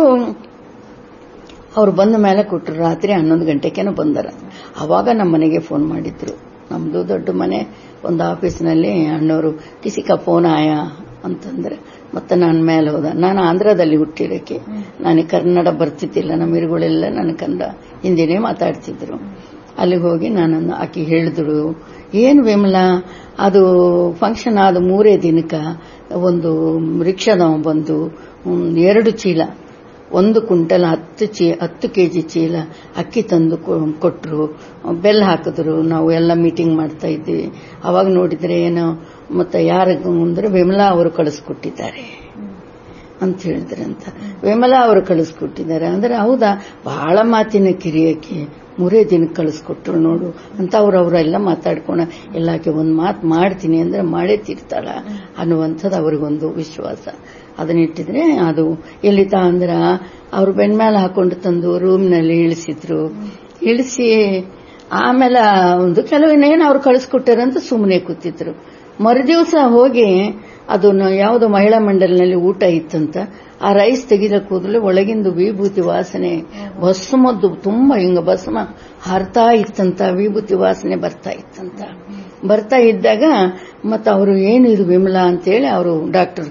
ಅವ್ರು ಬಂದ ಮೇಲೆ ಕೊಟ್ಟರು ರಾತ್ರಿ ಹನ್ನೊಂದು ಗಂಟೆಗೇನೋ ಬಂದರ ಅವಾಗ ನಮ್ಮ ಮನೆಗೆ ಫೋನ್ ಮಾಡಿದ್ರು ನಮ್ದು ದೊಡ್ಡ ಮನೆ ಒಂದು ಆಫೀಸ್ನಲ್ಲಿ ಅಣ್ಣವರು ಕಿಸಿಕ ಫೋನ್ ಆಯಾ ಅಂತಂದ್ರೆ ಮತ್ತೆ ನಾನು ಮೇಲೆ ಹೋದ ನಾನು ಆಂಧ್ರದಲ್ಲಿ ಹುಟ್ಟಿರೋಕೆ ನನಗೆ ಕನ್ನಡ ಬರ್ತಿದ್ದಿಲ್ಲ ನಮ್ಮ ಇರುಗಳೆಲ್ಲ ನನ್ನ ಕನ್ನಡ ಹಿಂದಿನೇ ಮಾತಾಡ್ತಿದ್ರು ಅಲ್ಲಿಗೆ ಹೋಗಿ ನಾನು ಆಕಿ ಹೇಳಿದಳು ಏನು ವಿಮಲಾ ಅದು ಫಂಕ್ಷನ್ ಆದ ಮೂರೇ ದಿನಕ್ಕ ಒಂದು ರಿಕ್ಷಾದವ ಬಂದು ಹ್ಮ್, ಎರಡು ಚೀಲ ಒಂದು ಕುಂಟಲ್ ಹತ್ತು ಚೀ ಹತ್ತು ಕೆಜಿ ಚೀಲ ಅಕ್ಕಿ ತಂದು ಕೊ- ಕೊಟ್ರು ಬೆಲ್ಲ ಹಾಕಿದ್ರು ನಾವು ಎಲ್ಲ ಮೀಟಿಂಗ್ ಮಾಡ್ತಾ ಇದ್ವಿ ಅವಾಗ ನೋಡಿದ್ರೆ ಏನೋ ಮತ್ತೆ ಯಾರ ಅಂದ್ರೆ ವಿಮಲಾ ಅವರು ಕಳಿಸ್ಕೊಟ್ಟಿದ್ದಾರೆ ಅಂತ ಹೇಳಿದ್ರಂತ ವಿಮಲಾ ಅವರು ಕಳಿಸ್ಕೊಟ್ಟಿದ್ದಾರೆ ಅಂದ್ರೆ ಹೌದಾ ಬಹಳ ಮಾತಿನ ಕಿರಿಯಕ್ಕೆ ಮೂರೇ ದಿನಕ್ಕೆ ಕಳಿಸ್ಕೊಟ್ರು ನೋಡು ಅಂತ ಅವ್ರು ಅವರೆಲ್ಲ ಮಾತಾಡ್ಕೊಳ ಎಲ್ಲಾಕೆ ಒಂದು ಮಾತು ಮಾಡ್ತೀನಿ ಅಂದ್ರೆ ಮಾಡೇ ತೀರ್ತಾಳ ಅನ್ನುವಂಥದ್ದು ಅವ್ರಿಗೊಂದು ವಿಶ್ವಾಸ ಅದನ್ನಿಟ್ಟಿದ್ರೆ ಅದು ಎಲ್ಲಿತಾ ಅಂದ್ರ ಅವ್ರು ಬೆನ್ಮೇಲೆ ಹಾಕೊಂಡು ತಂದು ರೂಮ್ನಲ್ಲಿ ಇಳಿಸಿದ್ರು ಇಳಿಸಿ ಆಮೇಲೆ ಒಂದು ಕೆಲವನ್ನೇನು ಅವ್ರು ಕಳಿಸ್ಕೊಟ್ಟಾರಂತ ಸುಮ್ಮನೆ ಕೂತಿದ್ರು ಮರುದಿವಸ ಹೋಗಿ ಅದನ್ನು ಯಾವುದೋ ಮಹಿಳಾ ಮಂಡಲಿನಲ್ಲಿ ಊಟ ಇತ್ತಂತ ಆ ರೈಸ್ ತೆಗೆದ ಕೂದಲು ಒಳಗಿಂದು ವಿಭೂತಿ ವಾಸನೆ ಭಸ್ಮದ್ದು ತುಂಬಾ ಹಿಂಗ ಭಸ್ಮ ಹಾರ್ತಾ ಇತ್ತಂತ ವಿಭೂತಿ ವಾಸನೆ ಬರ್ತಾ ಇತ್ತಂತ ಬರ್ತಾ ಇದ್ದಾಗ ಮತ್ತೆ ಅವರು ಏನು ಇದು ವಿಮಲಾ ಅಂತೇಳಿ ಅವರು ಡಾಕ್ಟರ್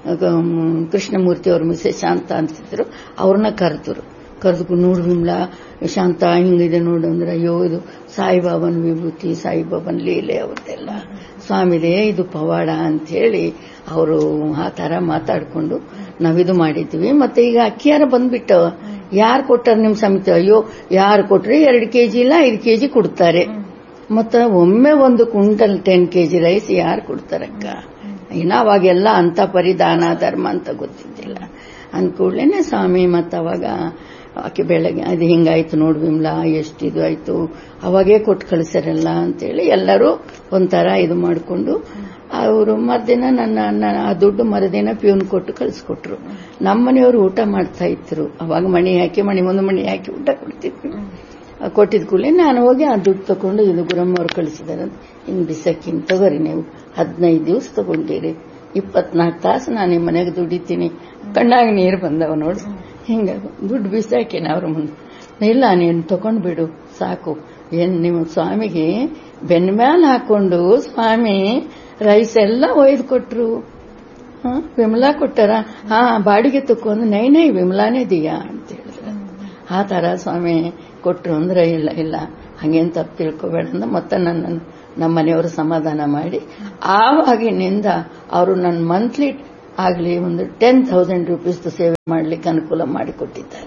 ಕೃಷ್ಣಮೂರ್ತಿ ಅವ್ರ ಮಿಸೆ ಶಾಂತ ಅಂತಿದ್ರು ಅವ್ರನ್ನ ಕರೆದ್ರು ಕರೆದು ನೋಡು ವಿಮಲಾ ಶಾಂತ ಹಿಂಗಿದೆ ನೋಡು ಅಂದ್ರೆ ಅಯ್ಯೋ ಇದು ಸಾಯಿಬಾಬನ್ ವಿಭೂತಿ ಸಾಯಿಬಾಬನ್ ಲೀಲೆ ಅವ್ರದ್ದೆಲ್ಲ ಸ್ವಾಮಿದೇ ಇದು ಪವಾಡ ಅಂತ ಹೇಳಿ ಅವರು ಆ ತರ ಮಾತಾಡ್ಕೊಂಡು ನಾವಿದು ಮಾಡಿದ್ವಿ ಮತ್ತೆ ಈಗ ಅಕ್ಕಿಯಾರ ಬಂದ್ಬಿಟ್ಟು ಯಾರು ಕೊಟ್ಟಾರ ನಿಮ್ ಸಮಿತಿ ಅಯ್ಯೋ ಯಾರು ಕೊಟ್ರೆ ಎರಡು ಕೆಜಿ ಇಲ್ಲ ಐದು ಕೆಜಿ ಕೊಡ್ತಾರೆ ಮತ್ತ ಒಮ್ಮೆ ಒಂದು ಕ್ವಿಂಟಲ್ ಟೆನ್ ಕೆಜಿ ರೈಸ್ ಯಾರು ಕೊಡ್ತಾರಕ್ಕ ಇನ್ನ ಅವಾಗೆಲ್ಲ ಅಂತ ಪರಿದಾನ ಧರ್ಮ ಅಂತ ಗೊತ್ತಿದ್ದಿಲ್ಲ ಅಂದ್ಕೂಡ್ಲೇನೆ ಸ್ವಾಮಿ ಮತ್ತ ಅವಾಗ ಆಕೆ ಬೆಳಗ್ಗೆ ಅದು ಹಿಂಗಾಯ್ತು ನೋಡು ವಿಮ್ಲಾ ಎಷ್ಟು ಇದು ಆಯ್ತು ಅವಾಗೇ ಕೊಟ್ಟು ಕಳಿಸ್ಯಾರಲ್ಲ ಅಂತೇಳಿ ಎಲ್ಲರೂ ಒಂಥರ ಇದು ಮಾಡಿಕೊಂಡು ಅವರು ಮರ್ದಿನ ನನ್ನ ನನ್ನ ಆ ದುಡ್ಡು ಮರುದಿನ ಪ್ಯೂನ್ ಕೊಟ್ಟು ಕಳಿಸ್ಕೊಟ್ರು ನಮ್ಮ ಮನೆಯವರು ಊಟ ಮಾಡ್ತಾ ಇದ್ರು ಅವಾಗ ಮಣಿ ಹಾಕಿ ಮಣಿ ಮುಂದೆ ಮಣಿ ಹಾಕಿ ಊಟ ಕೊಡ್ತಿದ್ರು ಕೊಟ್ಟಿದ್ ಕೂಡಲೇ ನಾನು ಹೋಗಿ ಆ ದುಡ್ಡು ತಗೊಂಡು ಇದು ಗುರಮ್ಮ ಅವ್ರು ಕಳಿಸಿದಾರೆ ಹಿಂಗ್ ಬಿಸಕ್ಕಿನ್ ತಗೋರಿ ನೀವು ಹದಿನೈದು ದಿವಸ ತಗೊಂಡಿರಿ ಇಪ್ಪತ್ನಾಲ್ಕು ತಾಸು ನಾನು ನಿಮ್ಮ ಮನೆಗೆ ದುಡಿತೀನಿ ಕಣ್ಣಾಗ ನೀರು ಬಂದವ ನೋಡಿ ಹಿಂಗ ದುಡ್ಡು ಬಿಸಾಕಿನ ಅವ್ರ ಮುಂದೆ ಇಲ್ಲ ನೀನು ತಗೊಂಡ್ಬಿಡು ಸಾಕು ಏನ್ ನಿಮ್ಮ ಸ್ವಾಮಿಗೆ ಬೆನ್ನ ಮೇಲೆ ಹಾಕೊಂಡು ಸ್ವಾಮಿ ರೈಸ್ ಎಲ್ಲ ಒಯ್ದು ಕೊಟ್ರು ಹ, ವಿಮಲಾ ಕೊಟ್ಟಾರ ಹಾ ಬಾಡಿಗೆ ತಕೊಂಡು ನೈ ನೈ ವಿಮಲಾನೇ ದಿಯಾ ಅಂತ ಹೇಳಿದ್ರೆ ಆ ತರ ಸ್ವಾಮಿ ಕೊಟ್ರು ಅಂದ್ರೆ ಇಲ್ಲ ಇಲ್ಲ ಹಂಗೇನ್ ತಪ್ಪು ತಿಳ್ಕೊಬೇಡ ಅಂದ ಮತ್ತೆ ನನ್ನನ್ನು ನಮ್ಮ ಮನೆಯವರು ಸಮಾಧಾನ ಮಾಡಿ ಆವಾಗಿನಿಂದ ಅವರು ನನ್ನ ಮಂತ್ಲಿ ಆಗ್ಲಿ ಒಂದು ಟೆನ್ ಥೌಸಂಡ್ ರುಪೀಸ್ ಸೇವೆ ಮಾಡ್ಲಿಕ್ಕೆ ಅನುಕೂಲ ಮಾಡಿಕೊಟ್ಟಿದ್ದಾರೆ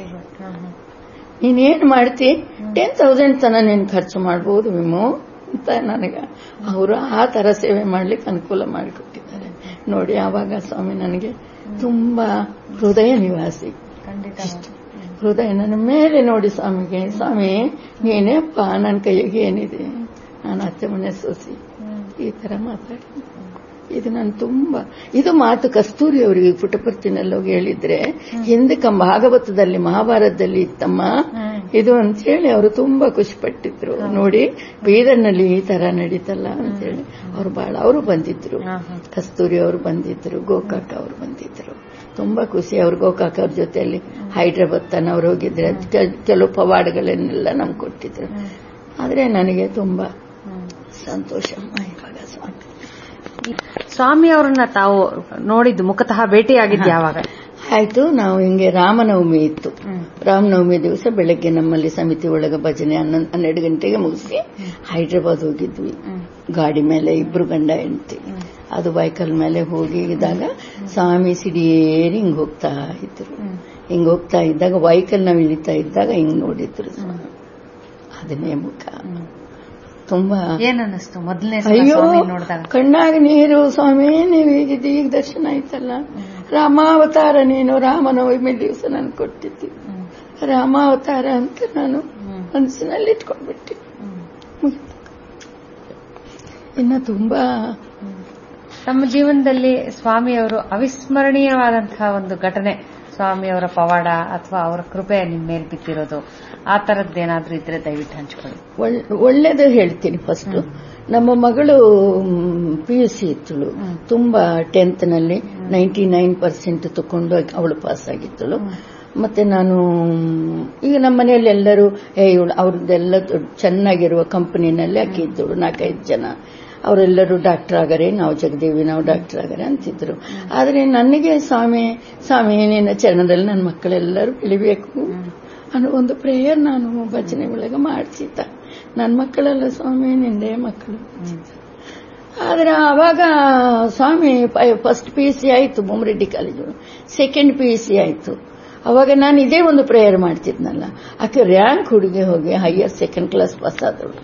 ನೀನೇನ್ ಮಾಡ್ತಿ ಟೆನ್ ತೌಸಂಡ್ ತನ ನೀನ್ ಖರ್ಚು ಮಾಡಬಹುದು ವಿಮು ಅಂತ ನನಗ ಅವರು ಆ ತರ ಸೇವೆ ಮಾಡ್ಲಿಕ್ಕೆ ಅನುಕೂಲ ಮಾಡಿಕೊಟ್ಟಿದ್ದಾರೆ ನೋಡಿ ಆವಾಗ ಸ್ವಾಮಿ ನನಗೆ ತುಂಬಾ ಹೃದಯ ನಿವಾಸಿ ಇಷ್ಟು ಹೃದಯ ನನ್ನ ಮೇಲೆ ನೋಡಿ ಸ್ವಾಮಿಗೆ ಸ್ವಾಮಿ ನೀನೇಪ್ಪ ನನ್ನ ಕೈಯಾಗೆ ಏನಿದೆ ನಾನು ಅತ್ತೆ ಮನೆ ಸೋಸಿ ಈ ತರ ಮಾತಾಡಿ ಇದು ನಾನು ತುಂಬಾ ಇದು ಮಾತು ಕಸ್ತೂರಿ ಅವರಿಗೆ ಪುಟಪರ್ತಿನಲ್ಲಿ ಹೋಗಿ ಹೇಳಿದ್ರೆ ಹಿಂದೆ ಕಂ ಭಾಗವತದಲ್ಲಿ ಮಹಾಭಾರತದಲ್ಲಿ ಇತ್ತಮ್ಮ ಇದು ಅಂತ ಹೇಳಿ ಅವರು ತುಂಬಾ ಖುಷಿ ಪಟ್ಟಿದ್ರು ನೋಡಿ ಬೀದರ್ನಲ್ಲಿ ಈ ತರ ನಡೀತಲ್ಲ ಅಂತ ಹೇಳಿ ಅವ್ರು ಬಹಳ ಅವರು ಬಂದಿದ್ರು ಕಸ್ತೂರಿ ಅವರು ಬಂದಿದ್ರು ಗೋಕಾಕ್ ಅವರು ಬಂದಿದ್ರು ತುಂಬಾ ಖುಷಿ ಅವ್ರು ಗೋಕಾಕ್ ಅವ್ರ ಜೊತೆಯಲ್ಲಿ ಹೈದ್ರಾಬಾದ್ ತನ ಅವ್ರು ಹೋಗಿದ್ರೆ ಅದ್ ಕೆ- ಕೆಲವು ಪವಾಡಗಳನ್ನೆಲ್ಲ ನಮ್ಗೆ ಕೊಟ್ಟಿದ್ರು ಆದ್ರೆ ನನಗೆ ತುಂಬಾ ಸಂತೋಷ ಅಮ್ಮ ಇವಾಗ ಸ್ವಾಮಿ ಸ್ವಾಮಿ ಅವರನ್ನ ತಾವು ನೋಡಿದ್ದು ಮುಖತಃ ಭೇಟಿಯಾಗಿದ್ದು ಯಾವಾಗ ಆಯ್ತು ನಾವು ಹಿಂಗೆ ರಾಮನವಮಿ ಇತ್ತು ರಾಮನವಮಿ ದಿವಸ ಬೆಳಗ್ಗೆ ನಮ್ಮಲ್ಲಿ ಸಮಿತಿ ಒಳಗ ಭಜನೆ ಹನ್ನೊಂದು ಹನ್ನೆರಡು ಗಂಟೆಗೆ ಮುಗಿಸಿ ಹೈದ್ರಾಬಾದ್ ಹೋಗಿದ್ವಿ ಗಾಡಿ ಮೇಲೆ ಇಬ್ರು ಗಂಡ ಹೆಂಡತಿ ಅದು ಬೈಕಲ್ ಮೇಲೆ ಹೋಗಿ ಇದ್ದಾಗ ಸ್ವಾಮಿ ಸಿಡಿಯೇರಿ ಹಿಂಗ್ ಹೋಗ್ತಾ ಇದ್ರು ಹಿಂಗ್ ಹೋಗ್ತಾ ಇದ್ದಾಗ ಬೈಕಲ್ ನಾವು ಇಳಿತಾ ಇದ್ದಾಗ ಹಿಂಗ್ ನೋಡಿದ್ರು ಸ್ವಾಮಿ ಅದನ್ನೇ ಮುಖ ತುಂಬಾ ಏನ್ ಅನ್ನಿಸ್ತು ಮೊದಲನೇ ಅಯ್ಯೋ ಸ್ವಾಮಿ ನೋಡಿದಾಗ ಕಣ್ಣಾಗ ನೀರು ಸ್ವಾಮಿ ನೀವು ಹೀಗಿದ್ದು ಈಗ ದರ್ಶನ ಆಯ್ತಲ್ಲ ರಾಮಾವತಾರ ನೀನು ರಾಮನವಮಿ ದಿವಸ ನಾನು ಕೊಟ್ಟಿದ್ದಿ ರಾಮಾವತಾರ ಅಂತ ನಾನು ಮನಸ್ಸಿನಲ್ಲಿ ಇಟ್ಕೊಂಡ್ಬಿಟ್ಟೆ ಮುಗೀತು. ಇನ್ನು ತುಂಬಾ ತಮ್ಮ ಜೀವನದಲ್ಲಿ ಸ್ವಾಮಿಯವರು ಅವಿಸ್ಮರಣೀಯವಾದಂತಹ ಒಂದು ಘಟನೆ ಸ್ವಾಮಿಯವರ ಪವಾಡ ಅಥವಾ ಅವರ ಕೃಪೆ ನಿಮ್ಮ ಮೇಲೆ ಬಿದ್ದಿರೋದು ಆ ತರದ್ದೇನಾದ್ರೂ ಇದ್ರೆ ದಯವಿಟ್ಟು ಹಂಚ್ಕೊಳ್ಳಿ ಒಳ್- ಒಳ್ಳೇದು ಹೇಳ್ತೀನಿ ಫಸ್ಟ್ ನಮ್ಮ ಮಗಳು ಪಿ ಯು ಸಿ ಇತ್ತಳು ತುಂಬಾ ಟೆಂತ್ ನಲ್ಲಿ ನೈಂಟಿ ನೈನ್ ಪರ್ಸೆಂಟ್ ತಕೊಂಡು ಅವಳು ಪಾಸ್ ಆಗಿದ್ದಳು ಮತ್ತೆ ನಾನು ಈಗ ನಮ್ಮ ಮನೆಯಲ್ಲಿ ಎಲ್ಲರೂ ಏ ಇವಳು ಅವ್ರದ್ದೆಲ್ಲ ದೊಡ್ಡ ಚೆನ್ನಾಗಿರುವ ಕಂಪನಿನಲ್ಲಿ ಆಕೆ ಇದ್ದಳು ನಾಲ್ಕೈದು ಜನ ಅವರೆಲ್ಲರೂ ಡಾಕ್ಟರ್ ಆಗರೆ ನಾವು ಜಗದೇವಿ ನಾವು ಡಾಕ್ಟರ್ ಆಗರೆ ಅಂತಿದ್ರು ಆದ್ರೆ ನನಗೆ ಸ್ವಾಮಿ ಸ್ವಾಮಿ ನಿನ್ನ ಚರಣದಲ್ಲಿ ನನ್ನ ಮಕ್ಕಳೆಲ್ಲರೂ ಬೆಳಿಬೇಕು ಅನ್ನೋ ಒಂದು ಪ್ರೇಯರ್ ನಾನು ಭಜನೆ ಒಳಗೆ ಮಾಡ್ತಿದ್ದ ನನ್ನ ಮಕ್ಕಳೆಲ್ಲ ಸ್ವಾಮಿ ನಿಂದೇ ಮಕ್ಕಳು ಆದ್ರೆ ಅವಾಗ ಸ್ವಾಮಿ ಫಸ್ಟ್ ಪಿ ಯು ಸಿ ಆಯ್ತು Bommareddy college second P U C ಆಯ್ತು ಅವಾಗ ನಾನು ಇದೇ ಒಂದು ಪ್ರೇಯರ್ ಮಾಡ್ತಿದ್ನಲ್ಲ ಆಕೆ ರ್ಯಾಂಕ್ ಹುಡುಗಿ ಹೋಗಿ ಹೈಯರ್ ಸೆಕೆಂಡ್ ಕ್ಲಾಸ್ ಪಾಸ್ ಆದವಳು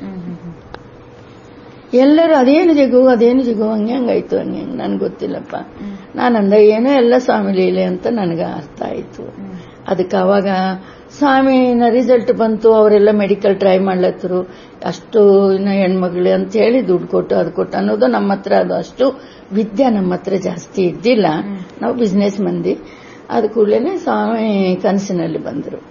ಎಲ್ಲರೂ ಅದೇನು ಜಗು ಅದೇನು ಜಗು ಹಂಗೆ ಹಂಗಾಯ್ತು ಹಂಗೆ ಹಂಗೆ ನನ್ಗೆ ಗೊತ್ತಿಲ್ಲಪ್ಪ ನಾನಂದ ಏನೋ ಎಲ್ಲ ಸ್ವಾಮಿ ಲೀಲೆ ಅಂತ ನನಗೆ ಅರ್ಥ ಆಯ್ತು ಅದಕ್ಕೆ ಅವಾಗ ಸ್ವಾಮಿನ ರಿಸಲ್ಟ್ ಬಂತು ಅವರೆಲ್ಲ ಮೆಡಿಕಲ್ ಟ್ರೈ ಮಾಡ್ಲತ್ತರು ಅಷ್ಟು ಇನ್ನ ಹೆಣ್ಮಗಳು ಅಂತ ಹೇಳಿ ದುಡ್ಡು ಕೊಟ್ಟು ಅದು ಕೊಟ್ಟು ಅನ್ನೋದು ನಮ್ಮ ಹತ್ರ ಅದು ಅಷ್ಟು ವಿದ್ಯೆ ನಮ್ಮ ಹತ್ರ ಜಾಸ್ತಿ ಇದ್ದಿಲ್ಲ ನಾವು ಬಿಸ್ನೆಸ್ ಮಂದಿ ಅದು ಕೂಡಲೇ ಸ್ವಾಮಿ ಕನಸಿನಲ್ಲಿ ಬಂದರು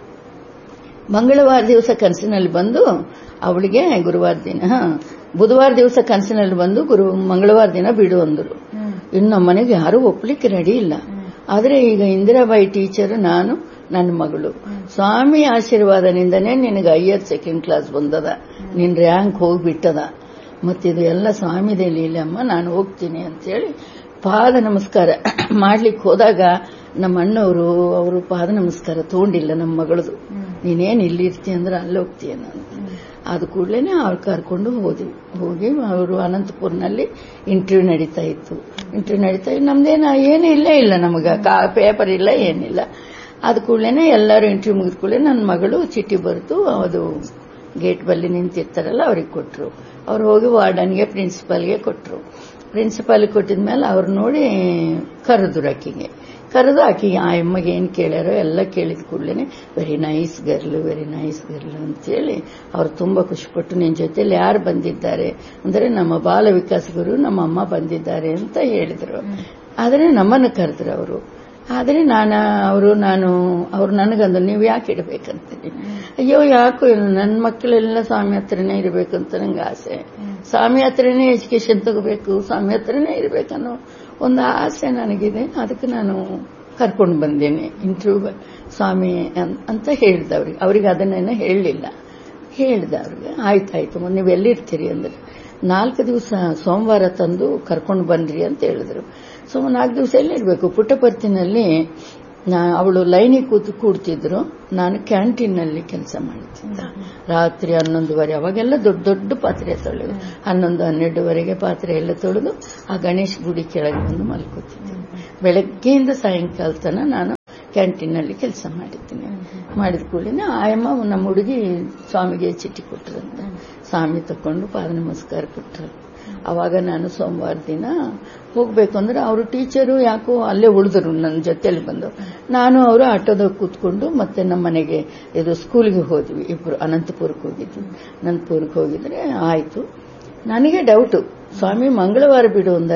ಮಂಗಳವಾರ ದಿವಸ ಕನಸಿನಲ್ಲಿ ಬಂದು ಅವಳಿಗೆ ಗುರುವಾರ ದಿನ ಹ, ಬುಧವಾರ ದಿವಸ ಕನಸಿನಲ್ಲಿ ಬಂದು ಗುರು ಮಂಗಳವಾರ ದಿನ ಬಿಡು ಅಂದರು ಇನ್ನು ನಮ್ಮ ಮನೆಗೆ ಯಾರೂ ಒಪ್ಲಿಕ್ಕೆ ರೆಡಿ ಇಲ್ಲ ಆದ್ರೆ ಈಗ ಇಂದಿರಾಬಾಯಿ ಟೀಚರ್ ನಾನು ನನ್ನ ಮಗಳು ಸ್ವಾಮಿ ಆಶೀರ್ವಾದದಿಂದನೇ ನಿನಗೆ ಹೈಯರ್ ಸೆಕೆಂಡ್ ಕ್ಲಾಸ್ ಬಂದದ ನಿನ್ ರ್ಯಾಂಕ್ ಹೋಗ್ಬಿಟ್ಟದ ಮತ್ತಿದು ಎಲ್ಲ ಸ್ವಾಮಿದೇ ಲೀಲೆ ಅಮ್ಮ ನಾನು ಹೋಗ್ತೀನಿ ಅಂತೇಳಿ ಪಾದ ನಮಸ್ಕಾರ ಮಾಡ್ಲಿಕ್ಕೆ ಹೋದಾಗ ನಮ್ಮ ಅಣ್ಣವರು ಅವರು ಪಾದ ನಮಸ್ಕಾರ ತಗೊಂಡಿಲ್ಲ ನಮ್ಮ ಮಗಳದು ನೀನೇನ್ ಇಲ್ಲಿ ಇರ್ತೀಯ ಅಂದ್ರೆ ಅಲ್ಲಿ ಹೋಗ್ತೀಯ ನಾನು ಅದು ಕೂಡಲೇ ಅವ್ರು ಕರ್ಕೊಂಡು ಹೋದ್ವಿ ಹೋಗಿ ಅವರು ಅನಂತಪುರ್ನಲ್ಲಿ ಇಂಟರ್ವ್ಯೂ ನಡೀತಾ ಇತ್ತು ಇಂಟರ್ವ್ಯೂ ನಡೀತಾ ಇತ್ತು ನಮ್ದೇನ ಏನೂ ಇಲ್ಲೇ ಇಲ್ಲ ನಮಗ ಪೇಪರ್ ಇಲ್ಲ ಏನಿಲ್ಲ ಅದು ಕೂಡಲೇ ಎಲ್ಲರೂ ಇಂಟರ್ವ್ಯೂ ಮುಗಿದ ಕೂಡಲೇ ನನ್ನ ಮಗಳು ಚೀಟಿ ಬರೆದು ಅದು ಗೇಟ್ ಬಲ್ಲಿ ನಿಂತಿರ್ತಾರಲ್ಲ ಅವ್ರಿಗೆ ಕೊಟ್ಟರು ಅವ್ರು ಹೋಗಿ ವಾರ್ಡನ್ಗೆ ಪ್ರಿನ್ಸಿಪಾಲ್ಗೆ ಕೊಟ್ಟರು ಪ್ರಿನ್ಸಿಪಾಲ್ಗೆ ಕೊಟ್ಟಿದ್ಮೇಲೆ ಅವ್ರು ನೋಡಿ ಕರೆದ್ರು ಆಕಿಗೆ ಕರೆದು ಆಕಿಗೆ ಆ ಅಮ್ಮಗೆ ಏನು ಕೇಳ್ಯಾರೋ ಎಲ್ಲ ಕೇಳಿದ ಕೂಡಲೇ very nice girl very nice girl ಅಂತೇಳಿ ಅವ್ರು ತುಂಬಾ ಖುಷಿಪಟ್ಟು ನಿನ್ನ ಜೊತೆಲಿ ಯಾರು ಬಂದಿದ್ದಾರೆ ಅಂದರೆ ನಮ್ಮ ಬಾಲ ವಿಕಾಸ್ ಗುರು ನಮ್ಮ ಅಮ್ಮ ಬಂದಿದ್ದಾರೆ ಅಂತ ಹೇಳಿದ್ರು ಆದರೆ ನಮ್ಮನ್ನು ಕರೆದ್ರು ಅವರು ಆದರೆ ನಾನು ಅವರು ನಾನು ಅವ್ರು ನನಗಂದ್ರು ನೀವು ಯಾಕೆ ಇಡಬೇಕಂತೀನಿ ಅಯ್ಯೋ ಯಾಕೋ ನನ್ನ ಮಕ್ಕಳೆಲ್ಲ ಸ್ವಾಮಿ ಹತ್ರನೇ ಇರಬೇಕಂತ ನಂಗೆ ಆಸೆ ಸ್ವಾಮಿ ಹತ್ರನೇ ಎಜುಕೇಶನ್ ತಗೋಬೇಕು ಸ್ವಾಮಿ ಹತ್ರನೇ ಇರಬೇಕನ್ನೋ ಒಂದು ಆಸೆ ನನಗಿದೆ ಅದಕ್ಕೆ ನಾನು ಕರ್ಕೊಂಡು ಬಂದೇನೆ ಇಂಟರ್ವ್ಯೂ ಸ್ವಾಮಿ ಅನ್- ಅಂತ ಹೇಳ್ದೆ ಅವ್ರಿಗೆ ಅವ್ರಿಗೆ ಅದನ್ನೇನು ಹೇಳಲಿಲ್ಲ ಹೇಳ್ದೆ ಅವ್ರಿಗೆ ಆಯ್ತಾಯ್ತು ನೀವು ಎಲ್ಲಿರ್ತೀರಿ ಅಂದ್ರೆ ನಾಲ್ಕು ದಿವಸ ಸೋಮವಾರ ತಂದು ಕರ್ಕೊಂಡು ಬನ್ರಿ ಅಂತ ಹೇಳಿದ್ರು ಸೊ ನಾಲ್ಕು ದಿವಸ ಎಲ್ಲಿರ್ಬೇಕು ಪುಟ್ಟಪರ್ತಿನಲ್ಲಿ ನಾ ಅವಳು ಲೈನಿಗೆ ಕೂತು ಕೂಡ್ತಿದ್ರು ನಾನು ಕ್ಯಾಂಟೀನ್ನಲ್ಲಿ ಕೆಲಸ ಮಾಡ್ತಿದ್ದ ರಾತ್ರಿ ಹನ್ನೊಂದುವರೆ ಅವಾಗೆಲ್ಲ ದೊಡ್ಡ ದೊಡ್ಡ ಪಾತ್ರೆ ತೊಳೆದು ಹನ್ನೊಂದು ಹನ್ನೆರಡುವರೆಗೆ ಪಾತ್ರೆ ಎಲ್ಲ ತೊಳೆದು ಆ ಗಣೇಶ್ ಗುಡಿ ಕೆಳಗೆ ಬಂದು ಮಲ್ಕೋತಿದ್ದೆ ಬೆಳಗ್ಗೆಯಿಂದ ಸಾಯಂಕಾಲ ತನ ನಾನು ಕ್ಯಾಂಟೀನ್ನಲ್ಲಿ ಕೆಲಸ ಮಾಡಿದ್ದೀನಿ ಮಾಡಿದ ಕೂಡಲೇ ಆಯಮ್ಮ ನಮ್ಮ ಹುಡುಗಿ ಸ್ವಾಮಿಗೆ ಚಿಟ್ಟಿ ಕೊಟ್ರಂತ ಸ್ವಾಮಿ ತಕೊಂಡು ಪಾದ ನಮಸ್ಕಾರ ಕೊಟ್ಟರು ಅವಾಗ ನಾನು ಸೋಮವಾರ ದಿನ ಹೋಗ್ಬೇಕು ಅಂದ್ರೆ ಅವರು ಟೀಚರು ಯಾಕೋ ಅಲ್ಲೇ ಉಳಿದ್ರು ನನ್ನ ಜೊತೆಯಲ್ಲಿ ಬಂದು ನಾನು ಅವರು ಆಟೋದಾಗ ಕೂತ್ಕೊಂಡು ಮತ್ತೆ ನಮ್ಮ ಮನೆಗೆ ಇದು ಸ್ಕೂಲ್ಗೆ ಹೋದ್ವಿ ಇಬ್ರು ಅನಂತಪುರಕ್ಕೆ ಹೋಗಿದ್ವಿ ಅನಂತಪುರಕ್ಕೆ ಹೋಗಿದ್ರೆ ಆಯ್ತು ನನಗೆ ಡೌಟು ಸ್ವಾಮಿ ಮಂಗಳವಾರ ಬಿಡು ಅಂದರ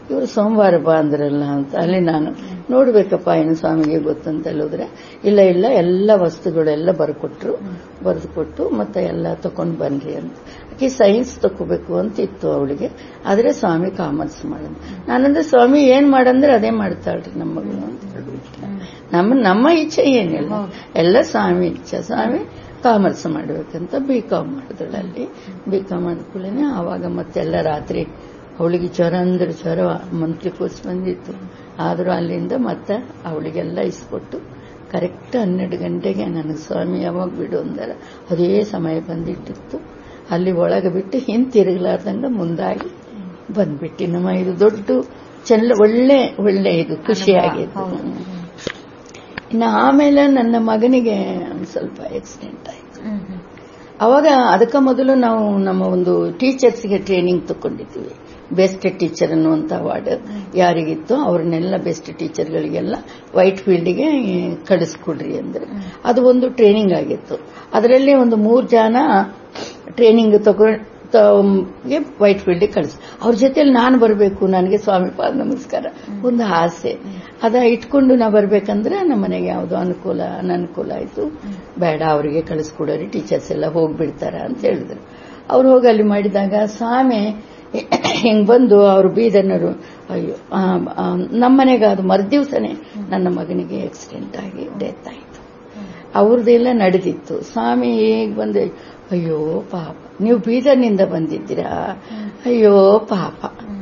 ಇವರು ಸೋಮವಾರ ಬಾ ಅಂದ್ರಲ್ಲ ಅಂತ ಅಲ್ಲಿ ನಾನು ನೋಡ್ಬೇಕಪ್ಪ ಏನು ಸ್ವಾಮಿಗೆ ಗೊತ್ತಂತ ಹೇಳಿದ್ರೆ ಇಲ್ಲ ಇಲ್ಲ ಎಲ್ಲ ವಸ್ತುಗಳೆಲ್ಲ ಬರ್ಕೊಟ್ರು ಬರೆದು ಕೊಟ್ಟು ಮತ್ತೆ ಎಲ್ಲ ತಕೊಂಡ್ ಬನ್ರಿ ಅಂತ ಆಕೆ ಸೈನ್ಸ್ ತಕೋಬೇಕು ಅಂತ ಇತ್ತು ಅವಳಿಗೆ ಆದ್ರೆ ಸ್ವಾಮಿ ಕಾಮರ್ಸ್ ಮಾಡೋದು ನಾನಂದ್ರೆ ಸ್ವಾಮಿ ಏನ್ ಮಾಡಂದ್ರೆ ಅದೇ ಮಾಡ್ತಾಳ್ರಿ ನಮ್ಮ ಮಗಳು ಅಂತ ಹೇಳ್ಬಿಟ್ಟು ನಮ್ಮ ನಮ್ಮ ಇಚ್ಛೆ ಏನಿಲ್ಲ ಎಲ್ಲ ಸ್ವಾಮಿ ಇಚ್ಛೆ ಸ್ವಾಮಿ ಕಾಮರ್ಸ್ ಮಾಡ್ಬೇಕಂತ ಬಿ ಕಾಮ್ ಮಾಡಿದಳು ಅಲ್ಲಿ ಬಿ ಕಾಮ್ ಮಾಡ್ಕೊಳ್ಳೇನೆ ಆವಾಗ ಮತ್ತೆಲ್ಲ ರಾತ್ರಿ ಅವಳಿಗೆ ಜ್ವರ ಅಂದ್ರೆ ಜ್ವರ ಮಂತ್ಲಿ ಕೋರ್ಸ್ ಬಂದಿತ್ತು ಆದರೂ ಅಲ್ಲಿಂದ ಮತ್ತೆ ಅವಳಿಗೆಲ್ಲ ಇಸ್ಕೊಟ್ಟು ಕರೆಕ್ಟ್ ಹನ್ನೆರಡು ಗಂಟೆಗೆ ನನಗೆ ಸ್ವಾಮಿ ಯಾವಾಗ ಬಿಡು ಅಂದಾರ ಅದೇ ಸಮಯ ಬಂದಿಟ್ಟಿತ್ತು ಅಲ್ಲಿ ಒಳಗೆ ಬಿಟ್ಟು ಹಿಂತಿರುಗಲಾರ್ದಂಗ ಮುಂದಾಗಿ ಬಂದ್ಬಿಟ್ಟು ನಮ್ಮ ಇದು ದೊಡ್ಡ ಚೆಲ್ಲ ಒಳ್ಳೆ ಒಳ್ಳೆ ಇದು ಖುಷಿಯಾಗಿತ್ತು ಇನ್ನು ಆಮೇಲೆ ನನ್ನ ಮಗನಿಗೆ ಒಂದ್ ಸ್ವಲ್ಪ ಆಕ್ಸಿಡೆಂಟ್ ಆಯ್ತು ಅವಾಗ ಅದಕ್ಕೆ ಮೊದಲು ನಾವು ನಮ್ಮ ಒಂದು ಟೀಚರ್ಸ್ಗೆ ಟ್ರೈನಿಂಗ್ ತಗೊಂಡಿದ್ವಿ ಬೆಸ್ಟ್ ಟೀಚರ್ ಅನ್ನುವಂತ ಅವಾರ್ಡ್ ಯಾರಿಗಿತ್ತು ಅವ್ರನ್ನೆಲ್ಲ ಬೆಸ್ಟ್ ಟೀಚರ್ಗಳಿಗೆಲ್ಲ ವೈಟ್ ಫೀಲ್ಡ್ಗೆ ಕಳಿಸ್ಕೊಡ್ರಿ ಅಂದ್ರೆ ಅದು ಒಂದು ಟ್ರೈನಿಂಗ್ ಆಗಿತ್ತು ಅದರಲ್ಲಿ ಒಂದು ಮೂರು ಜನ ಟ್ರೈನಿಂಗ್ ತಗೊಂಡು ವೈಟ್ ಫೀಲ್ಡ್ ಕಳಿಸ್ ಅವ್ರ ಜೊತೆಲಿ ನಾನು ಬರಬೇಕು ನನಗೆ ಸ್ವಾಮಿ ಪಾದ ನಮಸ್ಕಾರ ಒಂದು ಆಸೆ ಅದ ಇಟ್ಕೊಂಡು ನಾ ಬರ್ಬೇಕಂದ್ರೆ ನಮ್ಮ ಮನೆಗೆ ಯಾವುದು ಅನುಕೂಲ ಅನನುಕೂಲ ಆಯ್ತು ಬೇಡ ಅವರಿಗೆ ಕಳಿಸ್ಕೊಡೋರಿ ಟೀಚರ್ಸ್ ಎಲ್ಲ ಹೋಗ್ಬಿಡ್ತಾರ ಅಂತ ಹೇಳಿದ್ರು ಅವ್ರು ಹೋಗಿ ಅಲ್ಲಿ ಮಾಡಿದಾಗ ಸ್ವಾಮಿ ಹಿಂಗ್ ಬಂದು ಅವ್ರು ಬೀದರ್ನರು ಅಯ್ಯೋ ನಮ್ಮನೆಗೆ ಅದು ಮರುದಿವ್ಸನೇ ನನ್ನ ಮಗನಿಗೆ ಆಕ್ಸಿಡೆಂಟ್ ಆಗಿ ಡೆತ್ ಆಯ್ತು ಅವ್ರದ್ದೆಲ್ಲ ನಡೆದಿತ್ತು ಸ್ವಾಮಿ ಈಗ ಬಂದು ಅಯ್ಯೋ ಪಾಪ ನೀವು ಬೀದರ್ನಿಂದ ಬಂದಿದ್ದೀರಾ ಅಯ್ಯೋ ಪಾಪ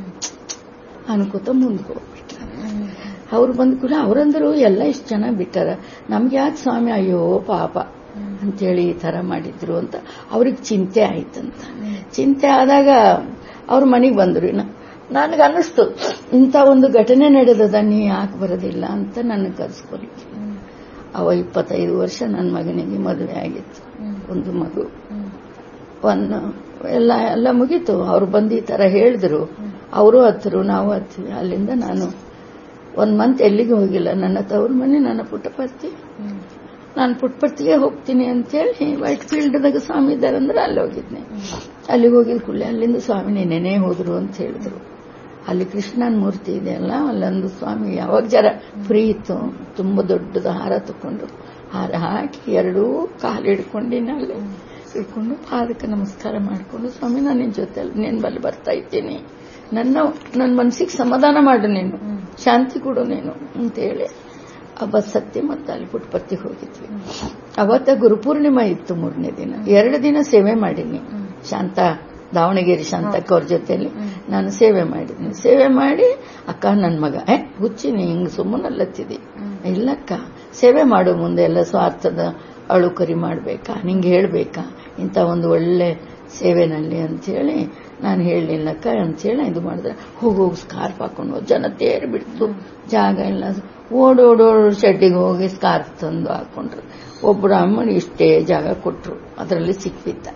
ಅನ್ಕೋತ ಮುಂದೆ ಹೋಗ್ಬಿಟ್ರ ಅವ್ರು ಬಂದ ಕೂಡ ಅವ್ರಂದ್ರು ಎಲ್ಲ ಇಷ್ಟು ಚೆನ್ನಾಗಿ ಬಿಟ್ಟಾರ ನಮ್ಗೆ ಯಾಕೆ ಸ್ವಾಮಿ ಅಯ್ಯೋ ಪಾಪ ಅಂತೇಳಿ ಈ ತರ ಮಾಡಿದ್ರು ಅಂತ ಅವ್ರಿಗೆ ಚಿಂತೆ ಆಯ್ತಂತ ಚಿಂತೆ ಆದಾಗ ಅವ್ರ ಮನೆಗೆ ಬಂದ್ರು ನನಗೆ ಅನ್ನಿಸ್ತು ಇಂಥ ಒಂದು ಘಟನೆ ನಡೆದದ ನೀ ಯಾಕೆ ಬರೋದಿಲ್ಲ ಅಂತ ನನಗೆ ಕರ್ಸ್ಕೊಲಿಕ್ಕೆ ಅವ ಇಪ್ಪತ್ತೈದು ವರ್ಷ ನನ್ನ ಮಗನಿಗೆ ಮದುವೆ ಆಗಿತ್ತು ಒಂದು ಮಗು ಒಂದು ಎಲ್ಲ ಎಲ್ಲ ಮುಗೀತು ಅವ್ರು ಬಂದು ಈ ತರ ಹೇಳಿದ್ರು ಅವರು ಹತ್ತರು ನಾವು ಹತ್ತೀವಿ ಅಲ್ಲಿಂದ ನಾನು ಒಂದ್ ಮಂತ್ ಎಲ್ಲಿಗೆ ಹೋಗಿಲ್ಲ ನನ್ನ ತವ್ರ ಮನೆ ನನ್ನ ಪುಟ್ಟಪರ್ತಿ ನಾನು ಪುಟ್ಟಪರ್ತಿಗೆ ಹೋಗ್ತೀನಿ ಅಂತೇಳಿ ವೈಟ್ ಫೀಲ್ಡ್ದಾಗ ಸ್ವಾಮಿ ಇದ್ದಾರೆ ಅಂದ್ರೆ ಅಲ್ಲಿ ಹೋಗಿದ್ನೆ ಅಲ್ಲಿಗೆ ಹೋಗಿದ್ ಕೂಡಲೇ ಅಲ್ಲಿಂದ ಸ್ವಾಮಿ ನೆನೆ ಹೋದ್ರು ಅಂತ ಹೇಳಿದ್ರು ಅಲ್ಲಿ ಕೃಷ್ಣನ್ ಮೂರ್ತಿ ಇದೆಯಲ್ಲ ಅಲ್ಲೊಂದು ಸ್ವಾಮಿ ಯಾವಾಗ ಜರ ಫ್ರೀ ಇತ್ತು ತುಂಬಾ ದೊಡ್ಡದ ಹಾರ ತಕೊಂಡು ಹಾರ ಹಾಕಿ ಎರಡೂ ಕಾಲು ಹಿಡ್ಕೊಂಡಿನ ಅಲ್ಲಿ ಹಿಡ್ಕೊಂಡು ಪಾದಕ್ಕೆ ನಮಸ್ಕಾರ ಮಾಡಿಕೊಂಡು ಸ್ವಾಮಿ ನಾನು ನಿನ್ ಜೊತೆ ನಿನ್ ಬಲ್ಲಿ ಬರ್ತಾ ಇದ್ದೀನಿ ನನ್ನ ನನ್ನ ಮನಸ್ಸಿಗೆ ಸಮಾಧಾನ ಮಾಡು ನೀನು ಶಾಂತಿ ಕೊಡು ನೀನು ಅಂತೇಳಿ ಆ ಬಸ್ ಹತ್ತಿ ಮತ್ತೆ ಅಲ್ಲಿ ಪುಟ್ಪತ್ತಿಗೆ ಹೋಗಿದ್ವಿ ಅವತ್ತ ಗುರುಪೂರ್ಣಿಮಾ ಇತ್ತು ಮೂರನೇ ದಿನ ಎರಡು ದಿನ ಸೇವೆ ಮಾಡೀನಿ ಶಾಂತ ದಾವಣಗೆರೆ ಶಾಂತಕ್ಕ ಅವ್ರ ಜೊತೆಲಿ ನಾನು ಸೇವೆ ಮಾಡಿದ್ದೀನಿ ಸೇವೆ ಮಾಡಿ ಅಕ್ಕ ನನ್ನ ಮಗ ಏ ಹುಚ್ಚಿನಿ ಹಿಂಗ್ ಸುಮ್ಮನಲ್ಲತ್ತಿದಿ ಇಲ್ಲಕ್ಕ ಸೇವೆ ಮಾಡು ಮುಂದೆ ಎಲ್ಲ ಸ್ವಾರ್ಥದ ಅಳುಕರಿ ಮಾಡ್ಬೇಕಾ ನಿಂಗೆ ಹೇಳ್ಬೇಕಾ ಇಂಥ ಒಂದು ಒಳ್ಳೆ ಸೇವೆನಲ್ಲಿ ಅಂತೇಳಿ ನಾನು ಹೇಳಲಿಲ್ಲಕ್ಕ ಅಂತೇಳಿ ಇದು ಮಾಡಿದ್ರೆ ಹೋಗಿ ಹೋಗಿ ಸ್ಕಾರ್ಫ್ ಹಾಕೊಂಡು ಜನ ತೇರಿ ಬಿಡ್ತು ಜಾಗ ಇಲ್ಲ ಓಡೋಡೋಡು ಶೆಡ್ಡಿಗೆ ಹೋಗಿ ಸ್ಕಾರ್ಫ್ ತಂದು ಹಾಕೊಂಡ್ರು ಒಬ್ಬರು ಅಮ್ಮನ ಇಷ್ಟೇ ಜಾಗ ಕೊಟ್ರು ಅದರಲ್ಲಿ ಸಿಕ್ಬಿದ್ದ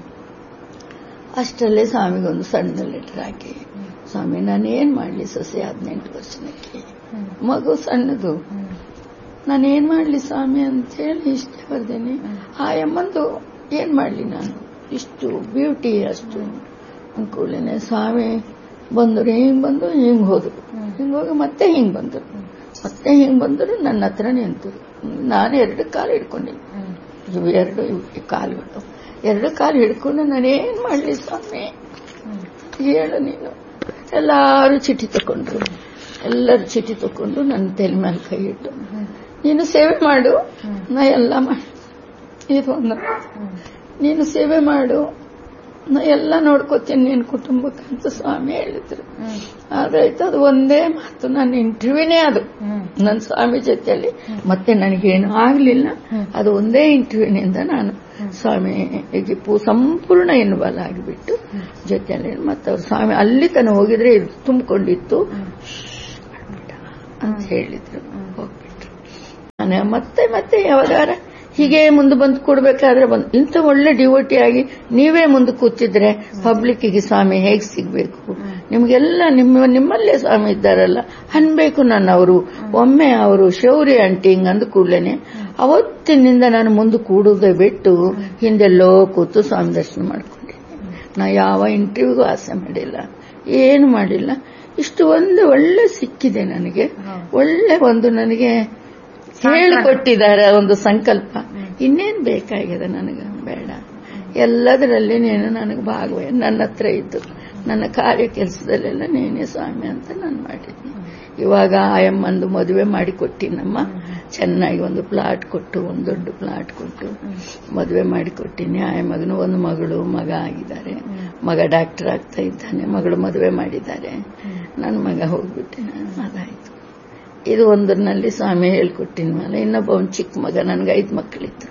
ಅಷ್ಟರಲ್ಲೇ ಸ್ವಾಮಿಗೊಂದು ಸಣ್ಣ ಲೆಟರ್ ಹಾಕಿ ಸ್ವಾಮಿ ನಾನೇನ್ ಮಾಡ್ಲಿ ಸೊಸೆ ಹದಿನೆಂಟು ವರ್ಷಕ್ಕೆ ಮಗು ಸಣ್ಣದು ನಾನೇನ್ ಮಾಡ್ಲಿ ಸ್ವಾಮಿ ಅಂತ ಹೇಳಿ ಇಷ್ಟೇ ಬರ್ದೇನೆ ಆ ಅಮ್ಮಂದು ಏನ್ ಮಾಡ್ಲಿ ನಾನು ಇಷ್ಟು ಬ್ಯೂಟಿ ಅಷ್ಟು ಅನ್ಕೊಳ್ಳೇನೆ ಸ್ವಾಮಿ ಬಂದರು ಹಿಂಗ್ ಬಂದು ಹಿಂಗ್ ಹೋದ್ರು ಹಿಂಗ್ ಹೋಗಿ ಮತ್ತೆ ಹಿಂಗ್ ಬಂದರು ಮತ್ತೆ ಹಿಂಗ್ ಬಂದರು ನನ್ನ ಹತ್ರ ನಿಂತರು ನಾನು ಎರಡು ಕಾಲು ಹಿಡ್ಕೊಂಡಿನಿ ಇವು ಎರಡು ಇವು ಕಾಲುಗಳು ಎರಡು ಕಾಲು ಹಿಡ್ಕೊಂಡು ನಾನೇನ್ ಮಾಡ್ಲಿ ಸ್ವಾಮಿ ಹೇಳು ನೀನು ಎಲ್ಲಾರು ಚೀಟಿ ತಕೊಂಡ್ರು ಎಲ್ಲರೂ ಚೀಟಿ ತಕೊಂಡು ನನ್ನ ತಲೆ ಮೇಲೆ ಕೈ ಇಟ್ಟು ನೀನು ಸೇವೆ ಮಾಡು ನಾ ಎಲ್ಲ ಮಾಡಿ ಇದು ಒಂದು ನೀನು ಸೇವೆ ಮಾಡು ನಾ ಎಲ್ಲ ನೋಡ್ಕೋತೀನಿ ನಿನ್ ಕುಟುಂಬಕ್ಕಂತ ಸ್ವಾಮಿ ಹೇಳಿದ್ರು ಆದ್ರಾಯ್ತು ಅದು ಒಂದೇ ಮಾತು ನನ್ನ ಇಂಟರ್ವ್ಯೂನೇ ಅದು ನನ್ನ ಸ್ವಾಮಿ ಜೊತೆಯಲ್ಲಿ ಮತ್ತೆ ನನಗೇನು ಆಗ್ಲಿಲ್ಲ ಅದು ಒಂದೇ ಇಂಟರ್ವ್ಯೂನಿಂದ ನಾನು ಸ್ವಾಮಿಗೆ ಪೂ ಸಂಪೂರ್ಣ ಇನ್ವಾಲ್ವ್ ಆಗಿಬಿಟ್ಟು ಜೊತೆಯಲ್ಲಿ ಮತ್ತೆ ಅವ್ರ ಸ್ವಾಮಿ ಅಲ್ಲಿ ತನ ಹೋಗಿದ್ರೆ ಇದು ತುಂಬಿಕೊಂಡಿತ್ತು ಅಂತ ಹೇಳಿದ್ರು ಹೋಗ್ಬಿಟ್ರು ನಾನು ಮತ್ತೆ ಮತ್ತೆ ಯಾವಾಗಾರ ಹೀಗೆ ಮುಂದೆ ಬಂದು ಕೊಡ್ಬೇಕಾದ್ರೆ ಬಂದು ಇಂಥ ಒಳ್ಳೆ ಡ್ಯೂಟಿ ಆಗಿ ನೀವೇ ಮುಂದೆ ಕೂತಿದ್ರೆ ಪಬ್ಲಿಕ್ಕಿಗೆ ಸ್ವಾಮಿ ಹೇಗ್ ಸಿಗ್ಬೇಕು ನಿಮ್ಗೆಲ್ಲ ನಿಮ್ಮ ನಿಮ್ಮಲ್ಲೇ ಸ್ವಾಮಿ ಇದ್ದಾರಲ್ಲ ಅನ್ಬೇಕು ನಾನು ಅವರು ಒಮ್ಮೆ ಅವರು ಶೌರ್ಯ ಆಂಟಿ ಹಿಂಗ್ ಅಂದ ಕೂಡ್ಲೇನೆ ಅವತ್ತಿನಿಂದ ನಾನು ಮುಂದೆ ಕೂಡುವುದೇ ಬಿಟ್ಟು ಹಿಂದೆಲ್ಲೋ ಕೂತು ಸ್ವಾಮಿ ದರ್ಶನ ಮಾಡ್ಕೊಂಡಿದ್ದೆ ನಾ ಯಾವ ಇಂಟರ್ವ್ಯೂಗೂ ಆಸೆ ಮಾಡಿಲ್ಲ ಏನು ಮಾಡಿಲ್ಲ ಇಷ್ಟು ಒಂದು ಒಳ್ಳೆ ಸಿಕ್ಕಿದೆ ನನಗೆ ಒಳ್ಳೆ ಒಂದು ನನಗೆ ಹೇಳಿಕೊಟ್ಟಿದ್ದಾರೆ ಒಂದು ಸಂಕಲ್ಪ ಇನ್ನೇನ್ ಬೇಕಾಗಿದೆ ನನಗೆ ಬೇಡ ಎಲ್ಲದರಲ್ಲಿ ನೀನು ನನಗೆ ಭಾಗವೇ ನನ್ನ ಹತ್ರ ಇದ್ದು ನನ್ನ ಕಾರ್ಯ ಕೆಲಸದಲ್ಲೆಲ್ಲ ನೀನೇ ಸ್ವಾಮಿ ಅಂತ ನಾನು ಮಾಡಿದ್ನಿ ಇವಾಗ ಆಯಮ್ಮಂದು ಮದುವೆ ಮಾಡಿ ಕೊಟ್ಟಿನಮ್ಮ ಚೆನ್ನಾಗಿ ಒಂದು ಪ್ಲಾಟ್ ಕೊಟ್ಟು ಒಂದು ದೊಡ್ಡ ಪ್ಲಾಟ್ ಕೊಟ್ಟು ಮದುವೆ ಮಾಡಿ ಕೊಟ್ಟಿನಿ ಆಯಮ್ಮಗನು ಒಂದು ಮಗಳು ಮಗ ಆಗಿದ್ದಾರೆ ಮಗ ಡಾಕ್ಟರ್ ಆಗ್ತಾ ಇದ್ದಾನೆ ಮಗಳು ಮದುವೆ ಮಾಡಿದ್ದಾರೆ ನನ್ನ ಮಗ ಹೋಗ್ಬಿಟ್ಟೆ ಅದಾಯ್ತು ಇದು ಒಂದರಲ್ಲಿ ಸ್ವಾಮಿ ಹೇಳ್ಕೊಟ್ಟಿನ ಮೇಲೆ ಇನ್ನೊಬ್ಬ ಒಂದು ಚಿಕ್ಕ ಮಗ ನನ್ಗೆ ಐದು ಮಕ್ಕಳಿದ್ರು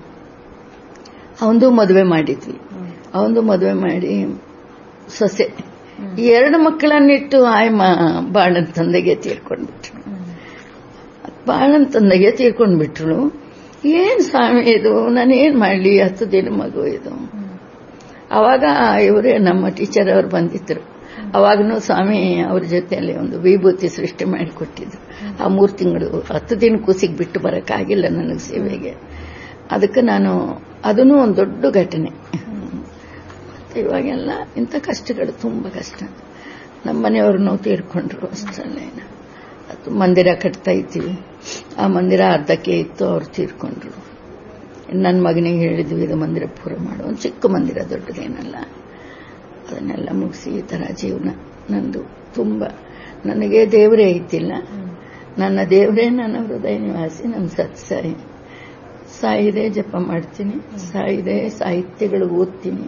ಅವಂದು ಮದುವೆ ಮಾಡಿದ್ವಿ ಅವಂದು ಮದುವೆ ಮಾಡಿ ಸೊಸೆ ಈ ಎರಡು ಮಕ್ಕಳನ್ನಿಟ್ಟು ಆಯಮ್ಮ ಬಾಳನ್ ತಂದೆಗೆ ತೀರ್ಕೊಂಡ್ಬಿಟ್ರು ಬಾಳನ್ ತಂದೆಗೆ ತೀರ್ಕೊಂಡ್ಬಿಟ್ರು ಏನ್ ಸ್ವಾಮಿ ಇದು ನಾನೇನ್ ಮಾಡ್ಲಿ ಹತ್ತು ದಿನ ಮಗು ಇದು ಅವಾಗ ಇವರೇ ನಮ್ಮ ಟೀಚರ್ ಅವ್ರು ಬಂದಿದ್ರು ಅವಾಗನೂ ಸ್ವಾಮಿ ಅವ್ರ ಜೊತೆಯಲ್ಲಿ ಒಂದು ವಿಭೂತಿ ಸೃಷ್ಟಿ ಮಾಡಿಕೊಟ್ಟಿದ್ರು ಆ ಮೂರು ತಿಂಗಳು ಹತ್ತು ದಿನ ಕೂಸಿಗೆ ಬಿಟ್ಟು ಬರೋಕ್ಕಾಗಿಲ್ಲ ನನಗೆ ಸೇವೆಗೆ ಅದಕ್ಕೆ ನಾನು ಅದನ್ನೂ ಒಂದು ದೊಡ್ಡ ಘಟನೆ ಮತ್ತೆ ಇವಾಗೆಲ್ಲ ಇಂಥ ಕಷ್ಟಗಳು ತುಂಬ ಕಷ್ಟ ನಮ್ಮ ಮನೆಯವರು ನಾವು ತೀರ್ಕೊಂಡ್ರು ಅಷ್ಟರಲ್ಲೇ ಅದು ಮಂದಿರ ಕಟ್ತಾ ಇದ್ದೀವಿ ಆ ಮಂದಿರ ಅರ್ಧಕ್ಕೆ ಇತ್ತು ಅವ್ರು ತೀರ್ಕೊಂಡ್ರು ನನ್ನ ಮಗನಿಗೆ ಹೇಳಿದ್ವಿ ಇದು ಮಂದಿರ ಪೂರ ಮಾಡು ಒಂದು ಚಿಕ್ಕ ಮಂದಿರ ದೊಡ್ಡದೇನಲ್ಲ ಅದನ್ನೆಲ್ಲ ಮುಗಿಸಿ ಈ ಥರ ಜೀವನ ನಂದು ತುಂಬ ನನಗೆ ದೇವರೇ ಐತಿಲ್ಲ ನನ್ನ ದೇವರೇ ನನ್ನ ಹೃದಯ ನಿವಾಸಿ ನನ್ನ ಸತ್ಸಾಯಿ ಸಾಯಿದೆ ಜಪ ಮಾಡ್ತೀನಿ ಸಾಯಿದೆ ಸಾಹಿತ್ಯಗಳು ಓದ್ತೀನಿ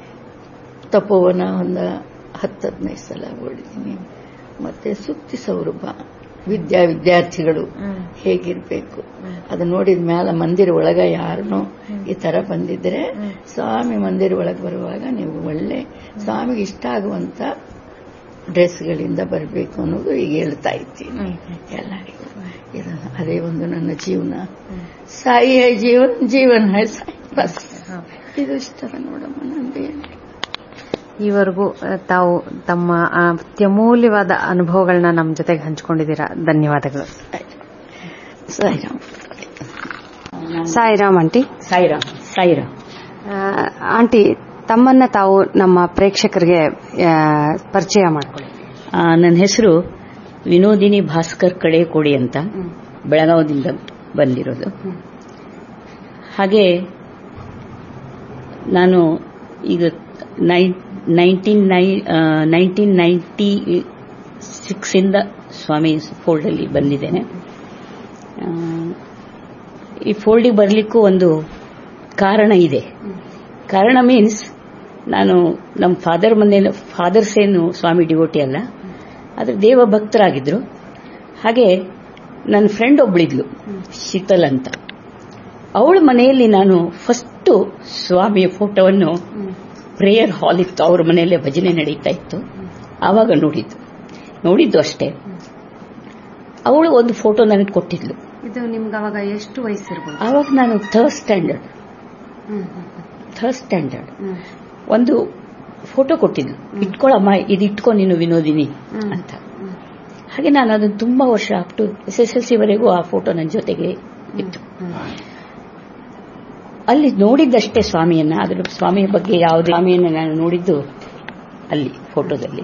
ತಪೋವನ ಒಂದು ಹತ್ತು ಹದಿನೈದು ಸಲ ಓಡಿದ್ದೀನಿ ಮತ್ತೆ ಸುತ್ತಿ ಸೌರಭ ವಿದ್ಯಾ ವಿದ್ಯಾರ್ಥಿಗಳು ಹೇಗಿರ್ಬೇಕು ಅದು ನೋಡಿದ ಮ್ಯಾಲ ಮಂದಿರ ಒಳಗ ಯಾರನ್ನೋ ಈ ತರ ಬಂದಿದ್ರೆ ಸ್ವಾಮಿ ಮಂದಿರ ಒಳಗೆ ಬರುವಾಗ ನೀವು ಒಳ್ಳೆ ಸ್ವಾಮಿಗೆ ಇಷ್ಟ ಆಗುವಂತ ಡ್ರೆಸ್ಗಳಿಂದ ಬರಬೇಕು ಅನ್ನೋದು ಈಗ ಹೇಳ್ತಾ ಇದ್ದೀನಿ ಎಲ್ಲರಿಗೂ ಇದು ಅದೇ ಒಂದು ನನ್ನ ಜೀವನ ಸಾಯಿ ಹೈ ಜೀವನ್ ಜೀವನ್ ಹೈ ಸಾಯಿ ಬಸ್ ಇದು ಇಷ್ಟ ನೋಡಮ್ಮ ನಂದು ಏನು ಈವರೆಗೂ ಆ, ತಾವು ತಮ್ಮ ಆ, ಅತ್ಯಮೂಲ್ಯವಾದ ಅನುಭವಗಳನ್ನ ನಮ್ಮ ಜೊತೆಗೆ ಹಂಚಿಕೊಂಡಿದ್ದೀರಾ ಧನ್ಯವಾದಗಳು ಸಾಯಿರಾಮ್ ಸಾಯಿರಾಮ್ ಆಂಟಿ ಸಾಯಿರಾಮ್ ಸಾಯಿರಾಮ್ ಆ, ಆಂಟಿ ತಮ್ಮನ್ನ ತಾವು ನಮ್ಮ ಪ್ರೇಕ್ಷಕರಿಗೆ ಆ, ಪರಿಚಯ ಮಾಡಿಕೊಳ್ಳಿ ಆ, ನನ್ನ ಹೆಸರು ವಿನೋದಿನಿ ಭಾಸ್ಕರ್ ಕಡೆ ಕೊಡಿ ಅಂತ ಬೆಳಗಾವದಿಂದ ಬಂದಿರೋದು ಹಾಗೆ ನಾನು ಈಗ ನೈನ್ಟೀನ್ ನೈನ್ಟೀನ್ ನೈಂಟಿ ಸಿಕ್ಸಿಂದ ಸ್ವಾಮಿ ಫೋಲ್ಡಲ್ಲಿ ಬಂದಿದ್ದೇನೆ ಆ, ಈ ಫೋಲ್ಡಿಗೆ ಬರಲಿಕ್ಕೂ ಒಂದು ಕಾರಣ ಇದೆ ಕಾರಣ ಮೀನ್ಸ್ ನಾನು ನಮ್ಮ ಫಾದರ್ ಮನೇಲಿ ಫಾದರ್ಸ್ ಏನು ಸ್ವಾಮಿ ಡಿವೋಟಿ ಅಲ್ಲ ಆದರೆ ದೇವ ಭಕ್ತರಾಗಿದ್ರು ಹಾಗೆ ನನ್ನ ಫ್ರೆಂಡ್ ಒಬ್ಳಿದ್ಲು ಶೀತಲ್ ಅಂತ ಅವಳ ಮನೆಯಲ್ಲಿ ನಾನು ಫಸ್ಟು ಸ್ವಾಮಿಯ ಫೋಟೋವನ್ನು ಪ್ರೇಯರ್ ಹಾಲ್ ಇತ್ತು ಅವ್ರ ಮನೆಯಲ್ಲೇ ಭಜನೆ ನಡೀತಾ ಇತ್ತು ಆವಾಗ ನೋಡಿದ್ದು ನೋಡಿದ್ದು ಅಷ್ಟೇ ಅವಳು ಒಂದು ಫೋಟೋ ನನಗೆ ಕೊಟ್ಟಿದ್ಲು ಇದು ನಿಮ್ಗೆ ಅವಾಗ ಎಷ್ಟು ವಯಸ್ಸಿರ್ಬೋದು ಆವಾಗ ನಾನು ಥರ್ಡ್ ಸ್ಟ್ಯಾಂಡರ್ಡ್ ಥರ್ಡ್ ಸ್ಟ್ಯಾಂಡರ್ಡ್ ಒಂದು ಫೋಟೋ ಕೊಟ್ಟಿದ್ಲು ಇಟ್ಕೊಳಮ್ಮ ಇದು ಇಟ್ಕೊ ನೀನು ವಿನೋದಿನಿ ಅಂತ ಹಾಗೆ ನಾನು ಅದನ್ನು ತುಂಬಾ ವರ್ಷ up to S S L C ವರೆಗೂ ಆ ಫೋಟೋ ನನ್ನ ಜೊತೆಗೆ ಇತ್ತು ಅಲ್ಲಿ ನೋಡಿದ್ದಷ್ಟೇ ಸ್ವಾಮಿಯನ್ನ ಅದ್ರ ಸ್ವಾಮಿಯ ಬಗ್ಗೆ ಯಾವುದೇ ಸ್ವಾಮಿಯನ್ನ ನಾನು ನೋಡಿದ್ದು ಅಲ್ಲಿ ಫೋಟೋದಲ್ಲಿ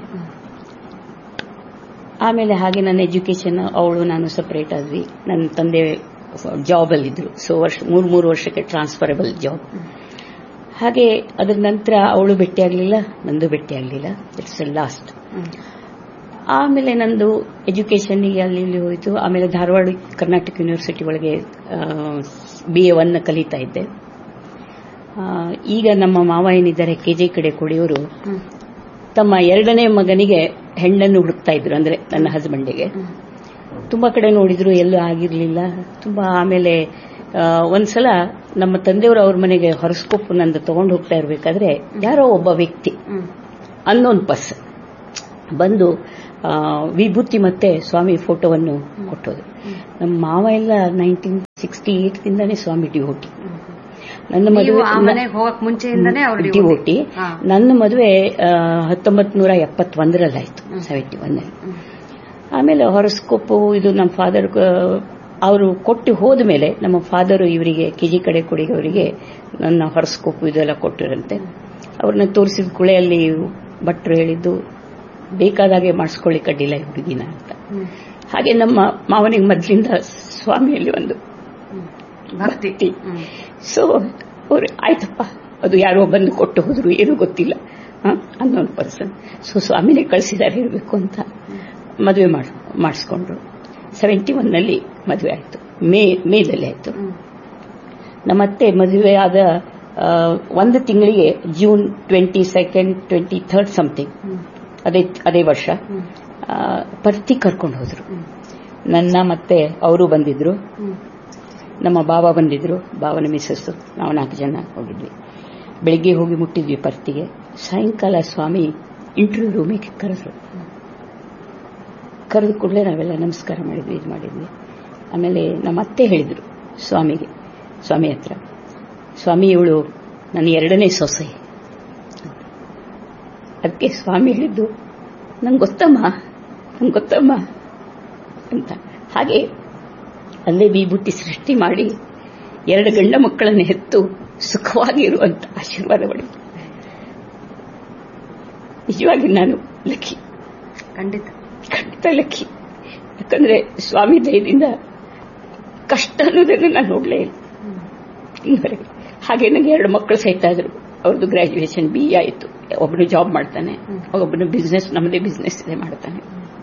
ಆಮೇಲೆ ಹಾಗೆ ನನ್ನ ಎಜುಕೇಶನ್ ಅವಳು ನಾನು ಸಪರೇಟ್ ಆದ್ವಿ ನನ್ನ ತಂದೆ ಜಾಬ್ ಅಲ್ಲಿದ್ರು ಸೊ ವರ್ಷ ಮೂರು ಮೂರು ವರ್ಷಕ್ಕೆ ಟ್ರಾನ್ಸ್ಫರಬಲ್ ಜಾಬ್ ಹಾಗೆ ಅದ್ರ ನಂತರ ಅವಳು ಭೇಟಿ ಆಗಲಿಲ್ಲ ನಂದು ಭೇಟಿ ಆಗಲಿಲ್ಲ ಇಟ್ಸ್ ಲಾಸ್ಟ್ ಆಮೇಲೆ ನಂದು ಎಜುಕೇಶನ್ಗೆ ಅಲ್ಲಿ ಇಲ್ಲಿ ಹೋಯಿತು ಆಮೇಲೆ ಧಾರವಾಡ ಕರ್ನಾಟಕ ಯೂನಿವರ್ಸಿಟಿ ಒಳಗೆ ಬಿ ಎ ಒನ್ ಕಲಿತಾ ಇದ್ದೆ ಆ, ಈಗ ನಮ್ಮ ಮಾವ ಏನಿದ್ದಾರೆ ಕೆಜೆ ಕಡೆ ಕೊಡಿಯವರು ತಮ್ಮ ಎರಡನೇ ಮಗನಿಗೆ ಹೆಣ್ಣನ್ನು ಹುಡುಕ್ತಾ ಇದ್ರು ಅಂದ್ರೆ ನನ್ನ ಹಸ್ಬೆಂಡಿಗೆ ತುಂಬಾ ಕಡೆ ನೋಡಿದ್ರು ಎಲ್ಲೂ ಆಗಿರ್ಲಿಲ್ಲ ತುಂಬಾ ಆಮೇಲೆ ಆ, ಒಂದ್ಸಲ ನಮ್ಮ ತಂದೆಯವರು ಅವ್ರ ಮನೆಗೆ ಹೊರಸ್ಕೋಪ್ ನಂದು ತಗೊಂಡು ಹೋಗ್ತಾ ಇರ್ಬೇಕಾದ್ರೆ ಯಾರೋ ಒಬ್ಬ ವ್ಯಕ್ತಿ ಅನ್ನೋನ್ ಪರ್ಸ್ ಬಂದು ಆ, ವಿಭೂತಿ ಮತ್ತೆ ಸ್ವಾಮಿ ಫೋಟೋವನ್ನು ಕೊಟ್ಟೋದು ನಮ್ಮ ಮಾವ ಎಲ್ಲ ನೈನ್ಟೀನ್ ಸಿಕ್ಸ್ಟಿ ಏಟ್ ದಿಂದಾನೇ ಸ್ವಾಮಿ ಡಿವೋಟಿ ನನ್ನ ನೀವು ಮದುವೆ ಆ ಮನೆಗೆ ಹೋಗಕ್ ಮುಂಚೆಯಿಂದನೇ ಅವ್ರು ಡಿವೋಟಿ ಹಾ. ನನ್ನ ಮದುವೆ ಹತ್ತೊಂಬತ್ ನೂರ ಎಪ್ಪತ್ತೊಂದರಲ್ಲಾಯ್ತು ಸೆವೆಂಟಿ ಒನ್ ಆಮೇಲೆ ಹೊರಸ್ಕೋಪು ಇದು ನಮ್ಮ ಫಾದರ್ ಅವರು ಕೊಟ್ಟು ಹೋದ ಮೇಲೆ ನಮ್ಮ ಫಾದರು ಇವರಿಗೆ ಕೆಜಿ ಕಡೆ ಕೊಡಿಗವರಿಗೆ ನನ್ನ ಹೊರಸ್ಕೋಪು ಇದೆಲ್ಲ ಕೊಟ್ಟಿರಂತೆ ಅವ್ರನ್ನ ತೋರಿಸಿದ ಕುಳೆಯಲ್ಲಿ ಭಟ್ರು ಹೇಳಿದ್ದು ಬೇಕಾದಾಗೆ ಮಾಡಿಸ್ಕೊಳ್ಳಿ ಕಡ್ಡಿಲ್ಲ ಈ ಹುಡುಗಿನ ಅಂತ ಹಾಗೆ ನಮ್ಮ ಮಾವನಿಗೆ ಮೊದಲಿಂದ ಸ್ವಾಮಿಯಲ್ಲಿ ಒಂದು ಭಕ್ತಿ ಸೊ ಅವ್ರು ಆಯ್ತಪ್ಪ ಅದು ಯಾರೋ ಬಂದು ಕೊಟ್ಟು ಹೋದ್ರು ಏನೂ ಗೊತ್ತಿಲ್ಲ ಅನ್ನೋನ್ ಪರ್ಸನ್ ಸೊ ಸ್ವಾಮಿನೇ ಕಳಿಸಿದ್ದಾರೆ ಇರಬೇಕು ಅಂತ ಮದುವೆ ಮಾಡಿಸ್ಕೊಂಡ್ರು ಸೆವೆಂಟಿ ಒನ್ನಲ್ಲಿ ಮದುವೆ ಆಯಿತು ಮೇ ಮೇದಲ್ಲಿ ಆಯಿತು ನಮ್ಮತ್ತೆ ಮದುವೆ ಆದ ಆ, ಒಂದು ತಿಂಗಳಿಗೆ June twenty second twenty third something ಅದೇ ಅದೇ ವರ್ಷ ಆ, ಪರ್ತಿ ಕರ್ಕೊಂಡು ಹೋದ್ರು ನನ್ನ ಮತ್ತೆ ಅವರು ಬಂದಿದ್ರು ನಮ್ಮ ಬಾವ ಬಂದಿದ್ರು ಬಾವನ ಮಿಸ್ಸಸ್ ನಾವು ನಾಲ್ಕು ಜನ ಹೋಗಿದ್ವಿ ಬೆಳಿಗ್ಗೆ ಹೋಗಿ ಮುಟ್ಟಿದ್ವಿ ಪರ್ತಿಗೆ ಸಾಯಂಕಾಲ ಸ್ವಾಮಿ ಇಂಟರ್ವ್ಯೂ ರೂಮಿಗೆ ಕರೆದ್ರು ಕರೆದ ಕೂಡಲೇ ನಾವೆಲ್ಲ ನಮಸ್ಕಾರ ಮಾಡಿದ್ವಿ ಇದು ಮಾಡಿದ್ವಿ ಆಮೇಲೆ ನಮ್ಮ ಅತ್ತೆ ಹೇಳಿದ್ರು ಸ್ವಾಮಿಗೆ ಸ್ವಾಮಿ ಹತ್ರ ಸ್ವಾಮಿ ಇವಳು ನನ್ನ ಎರಡನೇ ಸೊಸೆ ಅದಕ್ಕೆ ಸ್ವಾಮಿ ಹೇಳಿದ್ದು ನಂಗೆ ಗೊತ್ತಮ್ಮ ನಂಗೆ ಗೊತ್ತಮ್ಮ ಅಂತ ಹಾಗೆ ಅಲ್ಲೇ ವಿಭೂತಿ ಸೃಷ್ಟಿ ಮಾಡಿ ಎರಡು ಗಂಡ ಮಕ್ಕಳನ್ನು ಹೆತ್ತು ಸುಖವಾಗಿ ಇರುವಂತ ಆಶೀರ್ವಾದ ಮಾಡಿ ನಿಜವಾಗಿ ನಾನು ಲಕ್ಕಿ ಖಂಡಿತ ಖಂಡಿತ ಲಕ್ಕಿ ಯಾಕಂದ್ರೆ ಸ್ವಾಮಿ ದಯದಿಂದ ಕಷ್ಟ ಅನ್ನೋದನ್ನು ನಾನು ನೋಡ್ಲೇ ಇಲ್ಲ ಇನ್ನವರೆಗೆ ಹಾಗೆ ನನಗೆ ಎರಡು ಮಕ್ಕಳು ಸಹಿತ ಇದ್ರು ಅವ್ರದ್ದು ಗ್ರಾಜುಯೇಷನ್ ಬಿ ಎ ಆಯಿತು ಒಬ್ಬನು ಜಾಬ್ ಮಾಡ್ತಾನೆ ಒಬ್ಬನು ಬಿಸ್ನೆಸ್ ನಮ್ಮದೇ ಬಿಸ್ನೆಸ್ ಇದೆ ಮಾಡ್ತಾನೆ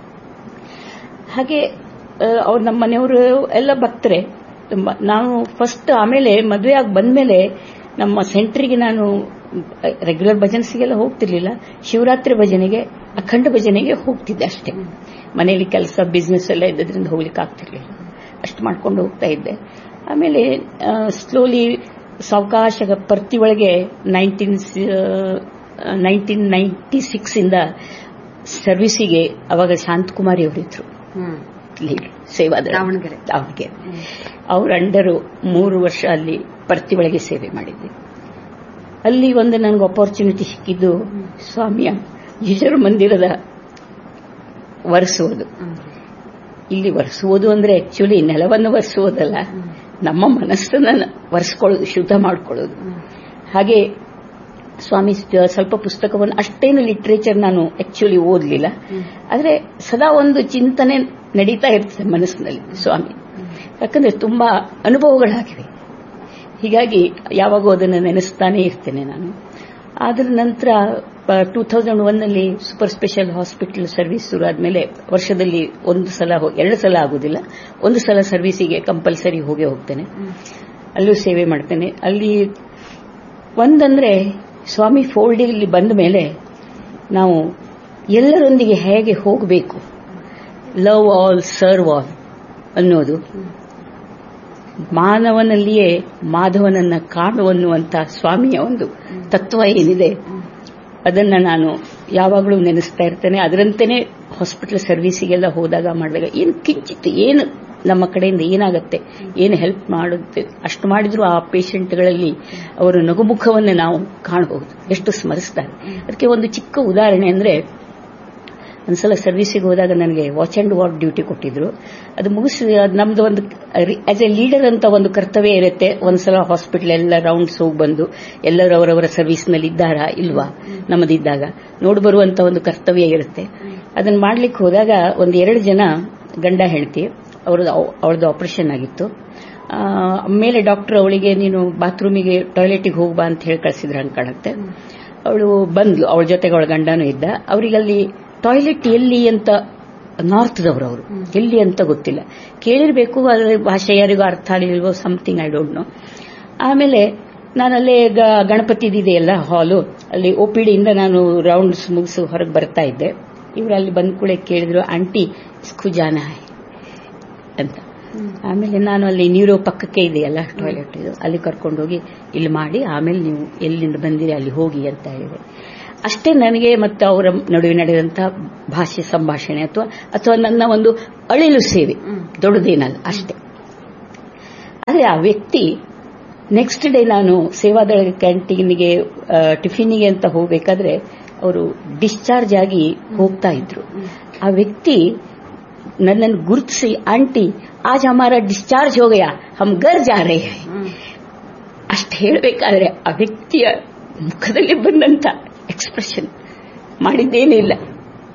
ಹಾಗೆ ಅವ್ರು ನಮ್ಮ ಮನೆಯವರು ಎಲ್ಲ ಬರ್ತಾರೆ ತುಂಬ ನಾವು ಫಸ್ಟ್ ಆಮೇಲೆ ಮದುವೆ ಆಗಿ ಬಂದ್ಮೇಲೆ ನಮ್ಮ ಸೆಂಟ್ರಿಗೆ ನಾನು ರೆಗ್ಯುಲರ್ ಭಜನ್ಸಿಗೆಲ್ಲ ಹೋಗ್ತಿರ್ಲಿಲ್ಲ ಶಿವರಾತ್ರಿ ಭಜನೆಗೆ ಅಖಂಡ ಭಜನೆಗೆ ಹೋಗ್ತಿದ್ದೆ ಅಷ್ಟೇ ಮನೆಯಲ್ಲಿ ಕೆಲಸ ಬಿಸ್ನೆಸ್ ಎಲ್ಲ ಇದ್ದದ್ರಿಂದ ಹೋಗ್ಲಿಕ್ಕೆ ಆಗ್ತಿರ್ಲಿಲ್ಲ ಅಷ್ಟು ಮಾಡ್ಕೊಂಡು ಹೋಗ್ತಾ ಇದ್ದೆ ಆಮೇಲೆ ಸ್ಲೋಲಿ ಸಾವಕಾಶ ಪ್ರತಿ ಒಳಗೆ ನೈನ್ಟೀನ್ ನೈನ್ಟೀನ್ ನೈಂಟಿ ಸಿಕ್ಸ್ ಇಂದ ಸರ್ವಿಸಿಗೆ ಅವಾಗ ಶಾಂತಕುಮಾರಿ ಅವರಿದ್ರು ಲೀಡ್ ಸೇವಾದ ದಾವಣಗೆರೆ. ದಾವಣಗೆರೆ ಅವ್ರ ಅಂಡರು ಮೂರು ವರ್ಷ ಅಲ್ಲಿ ಪರ್ತಿ ಒಳಗೆ ಸೇವೆ ಮಾಡಿದ್ದೆ ಅಲ್ಲಿ ಒಂದು ನನಗೆ ಅಪಾರ್ಚುನಿಟಿ ಸಿಕ್ಕಿದ್ದು ಸ್ವಾಮಿಯ ಯಜುರ್ ಮಂದಿರದ ಒರೆಸುವುದು ಇಲ್ಲಿ ಒರೆಸುವುದು ಅಂದ್ರೆ ಆಕ್ಚುಲಿ ನೆಲವನ್ನು ಒರೆಸುವುದಲ್ಲ ನಮ್ಮ ಮನಸ್ಸನ್ನ ಒರೆಸ್ಕೊಳ್ಳೋದು ಶುದ್ಧ ಮಾಡ್ಕೊಳ್ಳೋದು ಹಾಗೆ ಸ್ವಾಮಿ ಸ್ವಲ್ಪ ಪುಸ್ತಕವನ್ನು ಅಷ್ಟೇನು ಲಿಟ್ರೇಚರ್ ನಾನು ಆಕ್ಚುಲಿ ಓದಲಿಲ್ಲ ಆದರೆ ಸದಾ ಒಂದು ಚಿಂತನೆ ನಡೀತಾ ಇರ್ತದೆ ಮನಸ್ಸಿನಲ್ಲಿ ಸ್ವಾಮಿ ಯಾಕಂದ್ರೆ ತುಂಬಾ ಅನುಭವಗಳಾಗಿವೆ ಹೀಗಾಗಿ ಯಾವಾಗೂ ಅದನ್ನು ನೆನೆಸ್ತಾನೆ ಇರ್ತೇನೆ ನಾನು ಅದರ ನಂತರ ಟೂ ತೌಸಂಡ್ ಒನ್ನಲ್ಲಿ ಸೂಪರ್ ಸ್ಪೆಷಲ್ ಹಾಸ್ಪಿಟಲ್ ಸರ್ವಿಸ್ ಶುರು ಆದ್ಮೇಲೆ ವರ್ಷದಲ್ಲಿ ಒಂದು ಸಲ ಹೋ- ಎರಡು ಸಲ ಆಗುದಿಲ್ಲ ಒಂದು ಸಲ ಸರ್ವಿಸಿಗೆ ಕಂಪಲ್ಸರಿ ಹೋಗೇ ಹೋಗ್ತೇನೆ ಅಲ್ಲೂ ಸೇವೆ ಮಾಡ್ತೇನೆ ಅಲ್ಲಿ ಒಂದಂದ್ರೆ ಸ್ವಾಮಿ ಫೋಲ್ಡಿಗೆ ಬಂದ ಮೇಲೆ ನಾವು ಎಲ್ಲರೊಂದಿಗೆ ಹೇಗೆ ಹೋಗಬೇಕು ಲವ್ ಆಲ್ ಸರ್ವ್ ಆಲ್ ಅನ್ನೋದು ಮಾನವನಲ್ಲಿಯೇ ಮಾಧವನನ್ನ ಕಾಣುವನ್ನುವಂತ ಸ್ವಾಮಿಯ ಒಂದು ತತ್ವ ಏನಿದೆ ಅದನ್ನ ನಾನು ಯಾವಾಗಲೂ ನೆನೆಸ್ತಾ ಇರ್ತೇನೆ ಅದರಂತೆಯೇ ಹಾಸ್ಪಿಟಲ್ ಸರ್ವಿಸಿಗೆಲ್ಲ ಹೋದಾಗ ಮಾಡಿದಾಗ ಏನು ಕಿಂಚಿತ್ ಏನು ನಮ್ಮ ಕಡೆಯಿಂದ ಏನಾಗುತ್ತೆ ಏನು ಹೆಲ್ಪ್ ಮಾಡುತ್ತೆ ಅಷ್ಟು ಮಾಡಿದ್ರು ಆ ಪೇಷಂಟ್ಗಳಲ್ಲಿ ಅವರ ನಗುಮುಖವನ್ನು ನಾವು ಕಾಣಬಹುದು ಎಷ್ಟು ಸ್ಮರಿಸ್ತಾರೆ ಅದಕ್ಕೆ ಒಂದು ಚಿಕ್ಕ ಉದಾಹರಣೆ ಅಂದ್ರೆ ಒಂದ್ಸಲ ಸರ್ವಿಸಿಗೆ ಹೋದಾಗ ನನಗೆ ವಾಚ್ ಅಂಡ್ ವಾರ್ಡ್ ಡ್ಯೂಟಿ ಕೊಟ್ಟಿದ್ರು ಅದು ಮುಗಿಸಿ ಅದ್ ನಮ್ದು ಒಂದು ಆಸ್ ಎ ಲೀಡರ್ ಅಂತ ಒಂದು ಕರ್ತವ್ಯ ಇರುತ್ತೆ ಒಂದ್ಸಲ ಹಾಸ್ಪಿಟಲ್ ಎಲ್ಲ ರೌಂಡ್ಸ್ ಹೋಗಿ ಬಂದು ಎಲ್ಲರೂ ಅವರವರ ಸರ್ವಿಸ್ನಲ್ಲಿ ಇದ್ದಾರಾ ಇಲ್ವಾ ನಮ್ಮದಿದ್ದಾಗ ನೋಡಿ ಬರುವಂತ ಒಂದು ಕರ್ತವ್ಯ ಇರುತ್ತೆ ಅದನ್ನ ಮಾಡ್ಲಿಕ್ಕೆ ಹೋದಾಗ ಒಂದು ಎರಡು ಜನ ಗಂಡ ಹೆಂಡತಿ ಅವ್ರದ್ದು ಅವಳದ್ದು ಆಪರೇಷನ್ ಆಗಿತ್ತು ಆ, ಮೇಲೆ ಡಾಕ್ಟರ್ ಅವಳಿಗೆ ನೀನು ಬಾತ್ರೂಮಿಗೆ ಟಾಯ್ಲೆಟಿಗೆ ಹೋಗ್ಬಾ ಅಂತ ಹೇಳಿ ಕಳಿಸಿದ್ರ ಹಂಗೆ ಕಾಣುತ್ತೆ ಅವಳು ಬಂದ್ಲು ಅವಳ ಜೊತೆಗೆ ಅವಳ ಗಂಡನೂ ಇದ್ದ ಅವರಿಗಲ್ಲಿ ಟಾಯ್ಲೆಟ್ ಎಲ್ಲಿ ಅಂತ ನಾರ್ತ್ದವ್ರು ಅವರು ಎಲ್ಲಿ ಅಂತ ಗೊತ್ತಿಲ್ಲ ಕೇಳಿರ್ಬೇಕು ಅದರ ಭಾಷೆ ಯಾರಿಗೂ ಅರ್ಥ ಆಗಲಿಲ್ವೋ ಸಮಥಿಂಗ್ ಐ ಡೋಂಟ್ ನೋ ಆಮೇಲೆ ನಾನಲ್ಲೇ ಗ- ಗಣಪತಿದಿದೆಯಲ್ಲ ಹಾಲು ಅಲ್ಲಿ ಒ ಪಿ ಡಿಯಿಂದ ನಾನು ರೌಂಡ್ಸ್ ಮುಗಿಸಿ ಹೊರಗೆ ಬರ್ತಾ ಇದ್ದೆ ಇವರು ಅಲ್ಲಿ ಬಂದ ಕೂಡ ಕೇಳಿದ್ರು ಆಂಟಿ ಇಸ್ಕು ಜಾನ ಹೈ ಅಂತ ಆಮೇಲೆ ನಾನು ಅಲ್ಲಿ ನೀರು ಪಕ್ಕಕ್ಕೆ ಇದೆಯಲ್ಲ ಟಾಯ್ಲೆಟ್ ಇದು ಅಲ್ಲಿ ಕರ್ಕೊಂಡು ಹೋಗಿ ಇಲ್ಲಿ ಮಾಡಿ ಆಮೇಲೆ ನೀವು ಎಲ್ಲಿಂದ ಬಂದಿರಿ ಅಲ್ಲಿ ಹೋಗಿ ಅಂತ ಹೇಳಿದೆ ಅಷ್ಟೇ ನನಗೆ ಮತ್ತು ಅವರ ನಡುವೆ ನಡೆದಂತಹ ಭಾಷೆ ಸಂಭಾಷಣೆ ಅಥವಾ ಅಥವಾ ನನ್ನ ಒಂದು ಅಳಿಲು ಸೇವೆ ದೊಡ್ಡದೇನಲ್ಲ ಅಷ್ಟೇ ಆದರೆ ಆ ವ್ಯಕ್ತಿ ನೆಕ್ಸ್ಟ್ ಡೇ ನಾನು ಸೇವಾದಳ ಕ್ಯಾಂಟೀನ್ಗೆ ಆ, ಟಿಫಿನಿಗೆ ಅಂತ ಹೋಗಬೇಕಾದ್ರೆ ಅವರು ಡಿಸ್ಚಾರ್ಜ್ ಆಗಿ ಹೋಗ್ತಾ ಇದ್ರು ಆ ವ್ಯಕ್ತಿ ನನ್ನನ್ನು ಗುರುತಿಸಿ ಆಂಟಿ ಆಜ್ ಹಮಾರ ಡಿಸ್ಚಾರ್ಜ್ ಹೋ ಗಯಾ ಹಮ್ ಗರ್ ಜಾ ರೇ ಹೈ ಅಷ್ಟು ಹೇಳಬೇಕಾದ್ರೆ ಆ ವ್ಯಕ್ತಿಯ ಮುಖದಲ್ಲಿ ಬಂದಂತ ಎಕ್ಸ್ಪ್ರೆಷನ್ ಮಾಡಿದ್ದೇನಿಲ್ಲ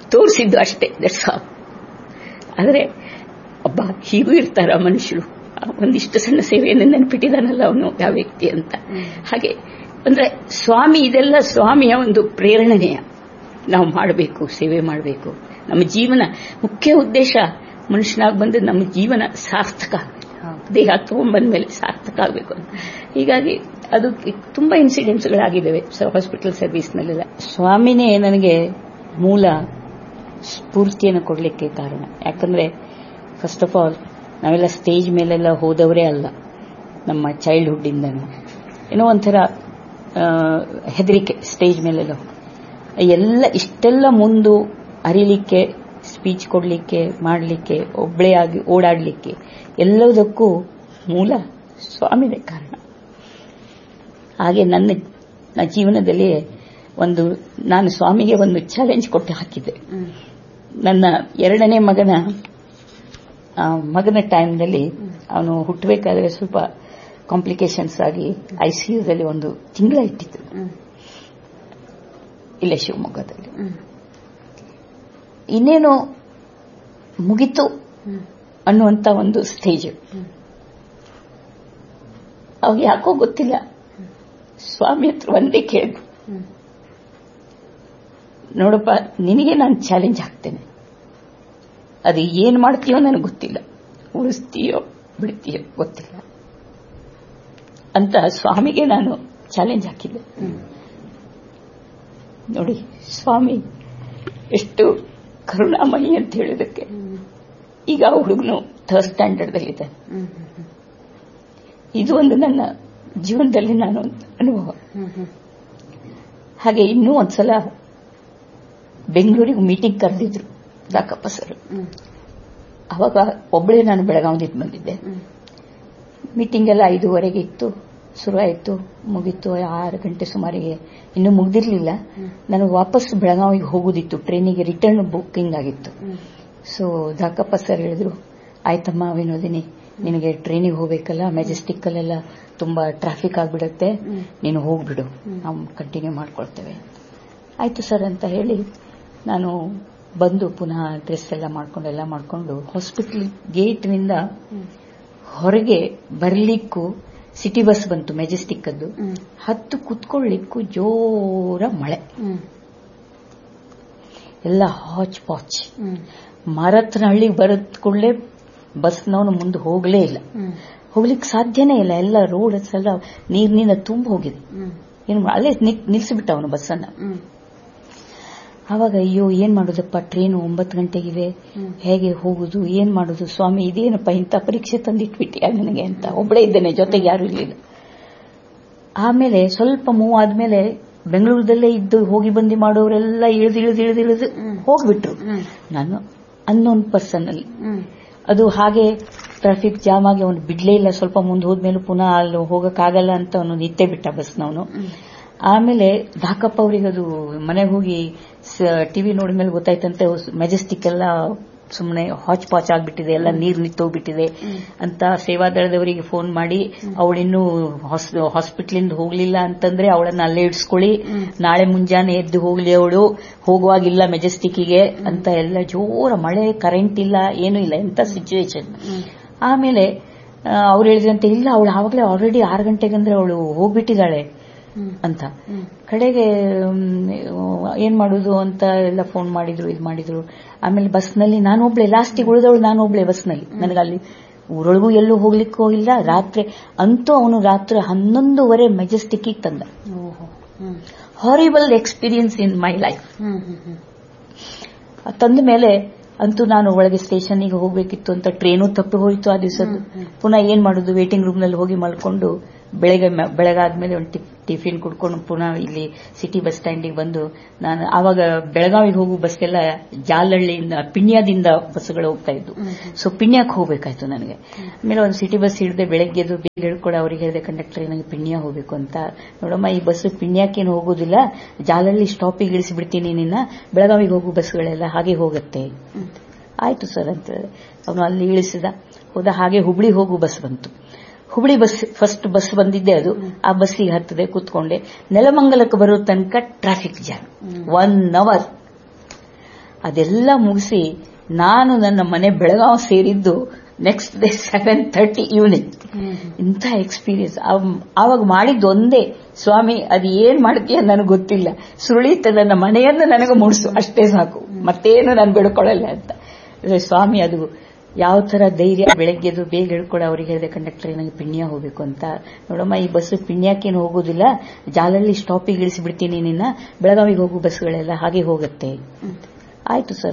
ತೋರಿಸಿದ್ದು ಅಷ್ಟೇ ದಟ್ಸ್ ಆಲ್ ಆದರೆ ಒಬ್ಬ ಹೀಗೂ ಇರ್ತಾರ ಮನುಷ್ಯರು ಆ ಒಂದಿಷ್ಟು ಸಣ್ಣ ಸೇವೆಯನ್ನು ನೆನಪಿಟ್ಟಿದ್ದಾನಲ್ಲ ಅವನು ಆ ವ್ಯಕ್ತಿ ಅಂತ ಹಾಗೆ ಅಂದ್ರೆ ಸ್ವಾಮಿ ಇದೆಲ್ಲ ಸ್ವಾಮಿಯ ಒಂದು ಪ್ರೇರಣೆಯ ನಾವು ಮಾಡಬೇಕು ಸೇವೆ ಮಾಡಬೇಕು ನಮ್ಮ ಜೀವನ ಮುಖ್ಯ ಉದ್ದೇಶ ಮನುಷ್ಯನಾಗಿ ಬಂದು ನಮ್ಮ ಜೀವನ ಸಾರ್ಥಕ ಆಗ್ಬೇಕು. ದೇಹ ತಗೊಂಡ್ಬಂದ ಮೇಲೆ ಸಾರ್ಥಕ ಆಗಬೇಕು ಅಂತ ಹೀಗಾಗಿ ಅದು ತುಂಬಾ ಇನ್ಸಿಡೆಂಟ್ಸ್ಗಳಾಗಿದ್ದಾವೆ ಹಾಸ್ಪಿಟಲ್ ಸರ್ವಿಸ್ನಲ್ಲೆಲ್ಲ ಸ್ವಾಮಿನೇ ನನಗೆ ಮೂಲ ಸ್ಫೂರ್ತಿಯನ್ನು ಕೊಡಲಿಕ್ಕೆ ಕಾರಣ ಯಾಕಂದ್ರೆ ಫಸ್ಟ್ ಆಫ್ ಆಲ್ ನಾವೆಲ್ಲ ಸ್ಟೇಜ್ ಮೇಲೆಲ್ಲ ಹೋದವರೇ ಅಲ್ಲ ನಮ್ಮ ಚೈಲ್ಡ್ಹುಡ್ ಇಂದನೂ ಏನೋ ಒಂಥರ ಆ, ಹೆದರಿಕೆ ಸ್ಟೇಜ್ ಮೇಲೆಲ್ಲ ಎಲ್ಲ ಇಷ್ಟೆಲ್ಲ ಮುಂದು ಅರಿಲಿಕ್ಕೆ ಸ್ಪೀಚ್ ಕೊಡಲಿಕ್ಕೆ ಮಾಡಲಿಕ್ಕೆ ಒಬ್ಬಳೇ ಆಗಿ ಓಡಾಡಲಿಕ್ಕೆ ಎಲ್ಲದಕ್ಕೂ ಮೂಲ ಸ್ವಾಮಿನೇ ಕಾರಣ ಹಾಗೆ ನನ್ನ ನನ್ನ ಜೀವನದಲ್ಲಿ ಒಂದು ನಾನು ಸ್ವಾಮಿಗೆ ಒಂದು ಚಾಲೆಂಜ್ ಕೊಟ್ಟು ಹಾಕಿದ್ದೆ ನನ್ನ ಎರಡನೇ ಮಗನ ಆ, ಮಗನ ಟೈಮ್ನಲ್ಲಿ ಅವನು ಹುಟ್ಟಬೇಕಾದ್ರೆ ಸ್ವಲ್ಪ ಕಾಂಪ್ಲಿಕೇಶನ್ಸ್ ಆಗಿ ಐಸಿಯುದಲ್ಲಿ ಒಂದು ತಿಂಗಳ ಇಟ್ಟಿತ್ತು ಇಲ್ಲೇ ಶಿವಮೊಗ್ಗದಲ್ಲಿ ಇನ್ನೇನು ಮುಗಿತು ಅನ್ನುವಂತ ಒಂದು ಸ್ಟೇಜ್ ಅವಾಗ ಯಾಕೋ ಗೊತ್ತಿಲ್ಲ ಸ್ವಾಮಿ ಹತ್ರ ಒಂದೇ ಕೇಳಿದ್ರು ನೋಡಪ್ಪ ನಿನಗೆ ನಾನು ಚಾಲೆಂಜ್ ಹಾಕ್ತೇನೆ ಅದು ಏನ್ ಮಾಡ್ತೀಯೋ ನನಗೆ ಗೊತ್ತಿಲ್ಲ ಉಳಿಸ್ತೀಯೋ ಬಿಡ್ತೀಯೋ ಗೊತ್ತಿಲ್ಲ ಅಂತ ಸ್ವಾಮಿಗೆ ನಾನು ಚಾಲೆಂಜ್ ಹಾಕಿದ್ದೆ ನೋಡಿ ಸ್ವಾಮಿ ಎಷ್ಟು ಕರುಣಾಮಯಿ ಅಂತ ಹೇಳೋದಕ್ಕೆ ಈಗ ಆ ಹುಡುಗನು ಥರ್ಡ್ ಸ್ಟ್ಯಾಂಡರ್ಡ್ದಲ್ಲಿದೆ ಇದು ಒಂದು ನನ್ನ ಜೀವನದಲ್ಲಿ ನಾನು ಒಂದು ಅನುಭವ ಹಾಗೆ ಇನ್ನೂ ಒಂದ್ಸಲ ಬೆಂಗಳೂರಿಗೆ ಮೀಟಿಂಗ್ ಕರೆದಿದ್ರು ರಾಕಪ್ಪ ಸರ್ ಅವಾಗ ಒಬ್ಬಳೇ ನಾನು ಬೆಳಗಾವಿಯಿಂದ ಬಂದಿದ್ದೆ ಮೀಟಿಂಗ್ ಎಲ್ಲ ಐದೂವರೆಗೆ ಇತ್ತು ಶುರುವಾಯಿತು ಮುಗೀತು ಆರು ಗಂಟೆ ಸುಮಾರಿಗೆ ಇನ್ನೂ ಮುಗ್ದಿರ್ಲಿಲ್ಲ ನನಗೆ ವಾಪಸ್ ಬೆಳಗಾವಿಗೆ ಹೋಗೋದಿತ್ತು ಟ್ರೈನಿಗೆ ರಿಟರ್ನ್ ಬುಕ್ಕಿಂಗ್ ಆಗಿತ್ತು ಸೊ ದಾಕಪ್ಪ ಸರ್ ಹೇಳಿದ್ರು ಆಯ್ತಮ್ಮ ವಿನೋದಿನಿ ನಿನಗೆ ಟ್ರೈನಿಗೆ ಹೋಗ್ಬೇಕಲ್ಲ ಮೆಜೆಸ್ಟಿಕ್ ಅಲ್ಲೆಲ್ಲ ತುಂಬಾ ಟ್ರಾಫಿಕ್ ಆಗ್ಬಿಡುತ್ತೆ ನೀನು ಹೋಗ್ಬಿಡು ನಾವು ಕಂಟಿನ್ಯೂ ಮಾಡ್ಕೊಳ್ತೇವೆ ಆಯ್ತು ಸರ್ ಅಂತ ಹೇಳಿ ನಾನು ಬಂದು ಪುನಃ ಡ್ರೆಸ್ ಎಲ್ಲ ಮಾಡ್ಕೊಂಡು ಎಲ್ಲ ಮಾಡ್ಕೊಂಡು ಹಾಸ್ಪಿಟಲ್ ಗೇಟ್ನಿಂದ ಹೊರಗೆ ಬರ್ಲಿಕ್ಕೂ ಸಿಟಿ ಬಸ್ ಬಂತು ಮೆಜೆಸ್ಟಿಕ್ ಅದು ಹತ್ತು ಕುತ್ಕೊಳ್ಳಿಕ್ಕೂ ಜೋರ ಮಳೆ ಎಲ್ಲ ಹಾಚ್ ಪಾಚ್ ಮಾರತ್ನಹಳ್ಳಿಗೆ ಬರದ್ ಕೂಡಲೇ ಬಸ್ನವನು ಮುಂದೆ ಹೋಗಲೇ ಇಲ್ಲ ಹೋಗ್ಲಿಕ್ಕೆ ಸಾಧ್ಯನೇ ಇಲ್ಲ ಎಲ್ಲ ರೋಡ್ ಎಲ್ಲ ನೀರಿನಿಂದ ತುಂಬ ಹೋಗಿದೆ ಏನು ಮಾ- ಅಲ್ಲೇ ನಿಕ್- ನಿಲ್ಸಿಬಿಟ್ಟ ಅವನು ಬಸ್ಸನ್ನ ಆವಾಗ ಅಯ್ಯೋ ಏನ್ ಮಾಡುದಪ್ಪ ಟ್ರೈನು ಒಂಬತ್ತು ಗಂಟೆಗಿವೆ ಹೇಗೆ ಹೋಗುದು ಏನ್ ಮಾಡುದು ಸ್ವಾಮಿ ಇದೇನಪ್ಪ ಇಂಥ ಪರೀಕ್ಷೆ ತಂದಿಟ್ಬಿಟ್ಟಿಯ ನನಗೆ ಅಂತ ಒಬ್ಬಳೇ ಇದ್ದೇನೆ ಜೊತೆಗೆ ಯಾರು ಇರಲಿಲ್ಲ ಆಮೇಲೆ ಸ್ವಲ್ಪ ಮೂವ್ ಆದ್ಮೇಲೆ ಬೆಂಗಳೂರದಲ್ಲೇ ಇದ್ದು ಹೋಗಿ ಬಂದಿ ಮಾಡೋರೆಲ್ಲ ಇಳಿದು ಇಳಿದು ಇಳಿದು ಇಳಿದು ಹೋಗ್ಬಿಟ್ರು ನಾನು ಅನ್ನೋನ್ ಪರ್ಸನ್ ಅಲ್ಲಿ ಅದು ಹಾಗೆ ಟ್ರಾಫಿಕ್ ಜಾಮ್ ಆಗಿ ಅವನು ಬಿಡ್ಲೇ ಇಲ್ಲ ಸ್ವಲ್ಪ ಮುಂದೆ ಹೋದ್ಮೇಲೆ ಪುನಃ ಅಲ್ಲಿ ಹೋಗಕ್ಕಾಗಲ್ಲ ಅಂತ ಅವನು ನಿತ್ತೆ ಬಿಟ್ಟ ಬಸ್ನವನು ಆಮೇಲೆ ದಾಕಪ್ಪ ಅವರಿಗೆ ಅದು ಮನೆಗೆ ಹೋಗಿ ಟಿವಿ ನೋಡಿದ್ಮೇಲೆ ಗೊತ್ತಾಯ್ತಂತೆ ಮೆಜೆಸ್ಟಿಕ್ ಎಲ್ಲ ಸುಮ್ಮನೆ ಹಾಚ್ ಪಾಚ್ ಆಗ್ಬಿಟ್ಟಿದೆ ಎಲ್ಲ ನೀರು ನಿಂತೋಗ್ಬಿಟ್ಟಿದೆ ಅಂತ ಸೇವಾದಳದವರಿಗೆ ಫೋನ್ ಮಾಡಿ ಅವಳಿನ್ನೂ ಹಾಸ್ಪಿಟ್ಲಿಂದ ಹೋಗ್ಲಿಲ್ಲ ಅಂತಂದ್ರೆ ಅವಳನ್ನ ಅಲ್ಲೇ ಇಡ್ಸ್ಕೊಳ್ಳಿ ನಾಳೆ ಮುಂಜಾನೆ ಎದ್ದು ಹೋಗ್ಲಿ ಅವಳು ಹೋಗುವಾಗಿಲ್ಲ ಮೆಜೆಸ್ಟಿಕ್ಕಿಗೆ ಅಂತ ಎಲ್ಲ ಜೋರ ಮಳೆ ಕರೆಂಟ್ ಇಲ್ಲ ಏನೂ ಇಲ್ಲ ಎಂತ ಸಿಚುವೇಶನ್ ಆಮೇಲೆ ಅವ್ರು ಹೇಳಿದ್ರಂತೆ ಇಲ್ಲ ಅವಳು ಆವಾಗಲೇ ಆಲ್ರೆಡಿ ಆರು ಗಂಟೆಗಂದ್ರೆ ಅವಳು ಹೋಗ್ಬಿಟ್ಟಿದ್ದಾಳೆ ಅಂತ ಕಡೆಗೆ ಮ್, ಏನ್ ಮಾಡುದು ಅಂತ ಎಲ್ಲ ಫೋನ್ ಮಾಡಿದ್ರು ಇದು ಮಾಡಿದ್ರು ಆಮೇಲೆ ಬಸ್ನಲ್ಲಿ ನಾನೊಬ್ಳೆ ಲಾಸ್ಟಿಗೆ ಉಳಿದವಳು ನಾನೊಬ್ಳೆ ಬಸ್ನಲ್ಲಿ ನನಗಲ್ಲಿ ಊರೊಳಗೂ ಎಲ್ಲೂ ಹೋಗ್ಲಿಕ್ಕೆ ಹೋಗಿಲ್ಲ ರಾತ್ರಿ ಅಂತೂ ಅವನು ರಾತ್ರಿ ಹನ್ನೊಂದುವರೆ ಮೆಜೆಸ್ಟಿಕ್ಕಿಗೆ ತಂದ horrible experience in my life ತಂದ ಮೇಲೆ ಅಂತೂ ನಾನು ಒಳಗೆ ಸ್ಟೇಷನ್ಗೆ ಹೋಗ್ಬೇಕಿತ್ತು ಅಂತ ಟ್ರೈನು ತಪ್ಪಿ ಹೋಯ್ತು ಆ ದಿವಸದ್ದು ಪುನಃ ಏನ್ ಮಾಡುದು ವೇಟಿಂಗ್ ರೂಮ್ ನಲ್ಲಿ ಹೋಗಿ ಮಲ್ಕೊಂಡು ಬೆಳಗ್ಗೆ ಮ- ಬೆಳಗಾದ್ಮೇಲೆ ಒಂದು ಟಿಫ್- ಟಿಫಿನ್ ಕುಡ್ಕೊಂಡು ಪುನಃ ಇಲ್ಲಿ ಸಿಟಿ ಬಸ್ ಸ್ಟ್ಯಾಂಡಿಗೆ ಬಂದು ನಾನು ಆವಾಗ ಬೆಳಗಾವಿಗೆ ಹೋಗೋ ಬಸ್ ಎಲ್ಲ ಜಾಲಹಳ್ಳಿಯಿಂದ ಪಿಣ್ಯದಿಂದ ಬಸ್ಗಳು ಹೋಗ್ತಾ ಇದ್ವು ಸೊ ಪಿಣ್ಯಕ್ಕೆ ಹೋಗ್ಬೇಕಾಯ್ತು ನನಗೆ ಆಮೇಲೆ ಒಂದು ಸಿಟಿ ಬಸ್ ಹಿಡಿದೆ ಬೆಳಗ್ಗೆ ಎದ್ದು ಬೇಗ ಹೇಳ್ಕೊಡ ಅವ್ರಿಗೆ ಹೇಳಿದೆ ಕಂಡಕ್ಟರ್ ನನಗೆ ಪಿಣ್ಯ ಹೋಗ್ಬೇಕು ಅಂತ ನೋಡಮ್ಮ ಈ ಬಸ್ ಪಿಣ್ಯಕ್ಕೇನು ಹೋಗೋದಿಲ್ಲ ಜಾಲಹಳ್ಳಿ ಸ್ಟಾಪಿಗೆ ಇಳಿಸಿಬಿಡ್ತೀನಿ ನಿನ್ನ ಬೆಳಗಾವಿಗೆ ಹೋಗೋ ಬಸ್ಗಳೆಲ್ಲ ಹಾಗೆ ಹೋಗುತ್ತೆ ಆಯ್ತು ಸರ್ ಅಂತ ಅವನು ಅಲ್ಲಿ ಇಳಿಸಿದ ಹೋದ ಹಾಗೆ ಹುಬ್ಳಿ ಹೋಗೋ ಬಸ್ ಬಂತು ಹುಬ್ಳಿ ಬಸ್ ಫಸ್ಟ್ ಬಸ್ ಬಂದಿದ್ದೆ ಅದು ಆ ಬಸ್ಸಿಗೆ ಹತ್ತದೆ ಕೂತ್ಕೊಂಡೆ ನೆಲಮಂಗಲಕ್ಕೆ ಬರೋ ತನಕ ಟ್ರಾಫಿಕ್ ಜಾಮ್ ಒನ್ ಅವರ್ ಅದೆಲ್ಲ ಮುಗಿಸಿ ನಾನು ನನ್ನ ಮನೆ ಬೆಳಗಾವ್ ಸೇರಿದ್ದು next day seven thirty evening ಇಂಥ ಎಕ್ಸ್ಪೀರಿಯನ್ಸ್ ಆವಾಗ ಮಾಡಿದ್ದು ಒಂದೇ ಸ್ವಾಮಿ ಅದು ಏನ್ ಮಾಡ್ತೀಯ ನನಗೆ ಗೊತ್ತಿಲ್ಲ ಸುಳಿತ ನನ್ನ ಮನೆಯನ್ನು ನನಗೆ ಮುಡಿಸು ಅಷ್ಟೇ ಸಾಕು ಮತ್ತೇನು ನಾನು ಬೆಳ್ಕೊಳ್ಳಲ್ಲ ಅಂತ ಅಂದ್ರೆ ಸ್ವಾಮಿ ಅದು ಯಾವ ತರ ಧೈರ್ಯ ಬೆಳಗ್ಗೆದು ಬೇಗ ಹೇಳ್ಕೊಡ ಅವ್ರಿಗೆ ಹೇಳಿದೆ ಕಂಡಕ್ಟರ್ ನನಗೆ ಪಿಣ್ಯ ಹೋಗ್ಬೇಕು ಅಂತ ನೋಡಮ್ಮ ಈ ಬಸ್ ಪಿಣ್ಯಕ್ಕೇನು ಹೋಗೋದಿಲ್ಲ ಜಾಲಲ್ಲಿ ಸ್ಟಾಪಿಗೆ ಇಳಿಸಿ ಬಿಡ್ತೀನಿ ನಿನ್ನ ಬೆಳಗಾವಿಗೆ ಹೋಗೋ ಬಸ್ಗಳೆಲ್ಲ ಹಾಗೆ ಹೋಗುತ್ತೆ ಆಯ್ತು ಸರ್